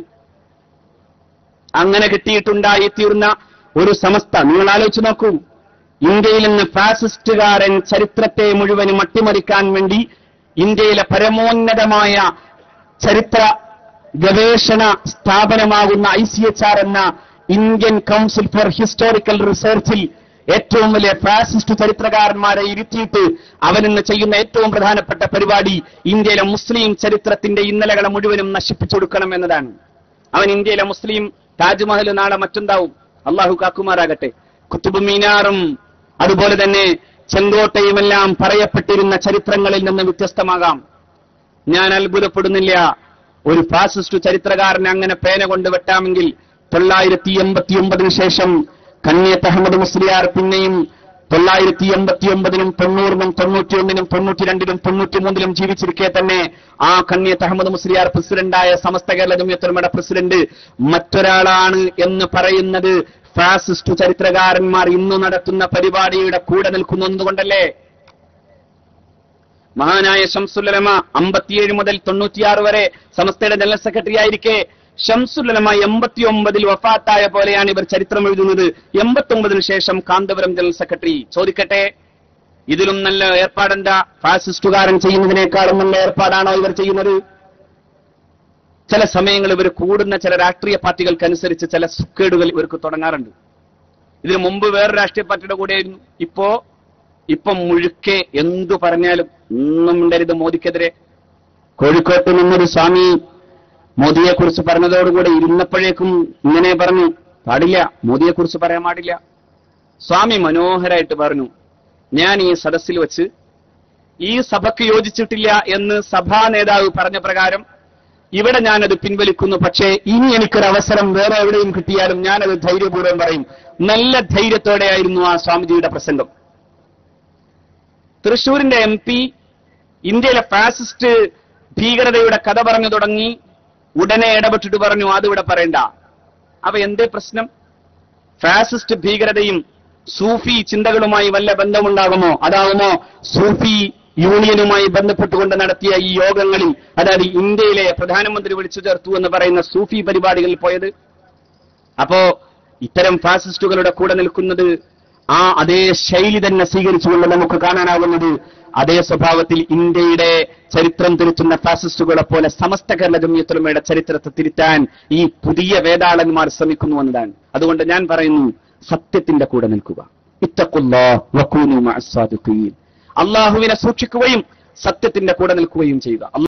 Speaker 1: അങ്ങനെ കിട്ടിയിട്ടുണ്ടായി തീർന്ന ഒരു സമസ്ത നിങ്ങൾ ആലോചിച്ച് നോക്കൂ ഇന്ത്യയിൽ നിന്ന് ഫാസിസ്റ്റുകാരൻ ചരിത്രത്തെ മുഴുവനും അട്ടിമറിക്കാൻ വേണ്ടി ഇന്ത്യയിലെ പരമോന്നതമായ ചരിത്ര ഗവേഷണ സ്ഥാപനമാകുന്ന ഐ സി എച്ച് ആർ എന്ന ഇന്ത്യൻ കൗൺസിൽ ഫോർ ഹിസ്റ്റോറിക്കൽ റിസർച്ചിൽ ഏറ്റവും വലിയ ഫാസിസ്റ്റ് ചരിത്രകാരന്മാരെ ഇരുത്തിയിട്ട് അവനിന്ന് ചെയ്യുന്ന ഏറ്റവും പ്രധാനപ്പെട്ട പരിപാടി ഇന്ത്യയിലെ മുസ്ലിം ചരിത്രത്തിന്റെ ഇന്നലകളെ മുഴുവനും നശിപ്പിച്ചൊടുക്കണം എന്നതാണ് അവൻ ഇന്ത്യയിലെ മുസ്ലിം താജ്മഹൽ നാളെ മറ്റുണ്ടാവും അള്ളാഹു കാക്കുമാറാകട്ടെ കുത്തുബ് മീനാറും അതുപോലെ തന്നെ ചെങ്കോട്ടയുമെല്ലാം പറയപ്പെട്ടിരുന്ന ചരിത്രങ്ങളിൽ നിന്ന് വ്യത്യസ്തമാകാം ഞാൻ അത്ഭുതപ്പെടുന്നില്ല ഒരു ഫാസിസ്റ്റ് ചരിത്രകാരനെ അങ്ങനെ പേന കൊണ്ട് വെട്ടാമെങ്കിൽ തൊള്ളായിരത്തി എൺപത്തി ഒമ്പതിന് ശേഷം കണ്ണിയത്ത് അഹമ്മദ് മുസ്ലിയാർ പിന്നെയും തൊള്ളായിരത്തി എൺപത്തി ഒമ്പതിനും തൊണ്ണൂറിനും തൊണ്ണൂറ്റിയൊന്നിനും തൊണ്ണൂറ്റി രണ്ടിനും തൊണ്ണൂറ്റി മൂന്നിലും ജീവിച്ചിരിക്കെ തന്നെ ആ കണ്ണിയത്ത് അഹമ്മദ് മുസ്ലിയാർ പ്രസിഡന്റായ സമസ്ത കേരള ജമിയത്തുലമയുടെ പ്രസിഡന്റ് മറ്റൊരാളാണ് എന്ന് പറയുന്നത് ഫാസിസ്റ്റ് ചരിത്രകാരന്മാർ ഇന്ന് നടത്തുന്ന പരിപാടിയുടെ കൂടെ നിൽക്കുന്നതുകൊണ്ടല്ലേ മഹാനായ ഷംസുല്ലമ അമ്പത്തിയേഴ് മുതൽ തൊണ്ണൂറ്റിയാറ് വരെ സമസ്തയുടെ ജനറൽ സെക്രട്ടറി ആയിരിക്കെ ഷംസുല്ലമ എൺപത്തി ഒമ്പതിൽ വഫാത്തായ പോലെയാണ് ഇവർ ചരിത്രം എഴുതുന്നത് എൺപത്തി ഒമ്പതിനു ശേഷം കാന്തപുരം ജനറൽ സെക്രട്ടറി ചോദിക്കട്ടെ ഇതിലും നല്ല ഏർപ്പാടെന്താ ഫാസിസ്റ്റുകാരൻ ചെയ്യുന്നതിനേക്കാളും നല്ല ഏർപ്പാടാണോ ഇവർ ചെയ്യുന്നത് ചില സമയങ്ങൾ ഇവർ കൂടുന്ന ചില രാഷ്ട്രീയ പാർട്ടികൾക്കനുസരിച്ച് ചില സുക്കേടുകൾ ഇവർക്ക് തുടങ്ങാറുണ്ട് ഇതിനു മുമ്പ് വേറെ രാഷ്ട്രീയ പാർട്ടിയുടെ കൂടെയായിരുന്നു ഇപ്പോ ഇപ്പൊ മുഴുക്കെ എന്തു പറഞ്ഞാലും ഒന്നും ഉണ്ടരുത് മോദിക്കെതിരെ കോഴിക്കോട്ട് നിന്നൊരു സ്വാമി മോദിയെ കുറിച്ച് പറഞ്ഞതോടുകൂടെ ഇരുന്നപ്പോഴേക്കും ഇങ്ങനെ പറഞ്ഞു പാടില്ല മോദിയെ കുറിച്ച് പറയാൻ പാടില്ല സ്വാമി മനോഹരായിട്ട് പറഞ്ഞു ഞാൻ ഈ സദസ്സിൽ വെച്ച് ഈ സഭയ്ക്ക് യോജിച്ചിട്ടില്ല എന്ന് സഭാ നേതാവ് പറഞ്ഞ പ്രകാരം ഇവിടെ ഞാനത് പിൻവലിക്കുന്നു പക്ഷേ ഇനി എനിക്കൊരു അവസരം വേറെ എവിടെയും കിട്ടിയാലും ഞാനത് ധൈര്യപൂർവ്വം പറയും നല്ല ധൈര്യത്തോടെയായിരുന്നു ആ സ്വാമിജിയുടെ പ്രസംഗം തൃശൂരിന്റെ എം പി ഇന്ത്യയിലെ ഫാസിസ്റ്റ് ഭീകരതയുടെ കഥ പറഞ്ഞു തുടങ്ങി ഉടനെ ഇടപെട്ടിട്ട് പറഞ്ഞു അതിവിടെ പറയണ്ട അപ്പൊ എന്തേ പ്രശ്നം ഫാസിസ്റ്റ് ഭീകരതയും സൂഫി ചിന്തകളുമായി വല്ല ബന്ധമുണ്ടാകുമോ അതാകുമോ സൂഫി യൂണിയനുമായി ബന്ധപ്പെട്ടുകൊണ്ട് നടത്തിയ ഈ യോഗങ്ങളിൽ അതായത് ഇന്ത്യയിലെ പ്രധാനമന്ത്രി വിളിച്ചു ചേർത്തു എന്ന് പറയുന്ന സൂഫി പരിപാടികളിൽ പോയത് അപ്പോ ഇത്തരം ഫാസിസ്റ്റുകളുടെ കൂടെ നിൽക്കുന്നത് ആ അതേ ശൈലി തന്നെ സ്വീകരിച്ചുകൊണ്ട് നമുക്ക് കാണാനാകുന്നത് അതേ സ്വഭാവത്തിൽ ഇന്ത്യയുടെ ചരിത്രം തിരുത്തുന്ന ഫാസിസ്റ്റുകളെ പോലെ സമസ്ത കേരള ജമിയത്തുലമയുടെ ചരിത്രത്തെ തിരുത്താൻ ഈ പുതിയ വേതാളന്മാർ ശ്രമിക്കുന്നു എന്നതാണ് അതുകൊണ്ട് ഞാൻ പറയുന്നു സത്യത്തിന്റെ കൂടെ നിൽക്കുക ഇത്തക്കുല്ലാ വക്കൂനു മഅസ്സാദിഖീൻ അള്ളാഹുവിനെ സൂക്ഷിക്കുകയും സത്യത്തിന്റെ കൂടെ നിൽക്കുകയും ചെയ്യുക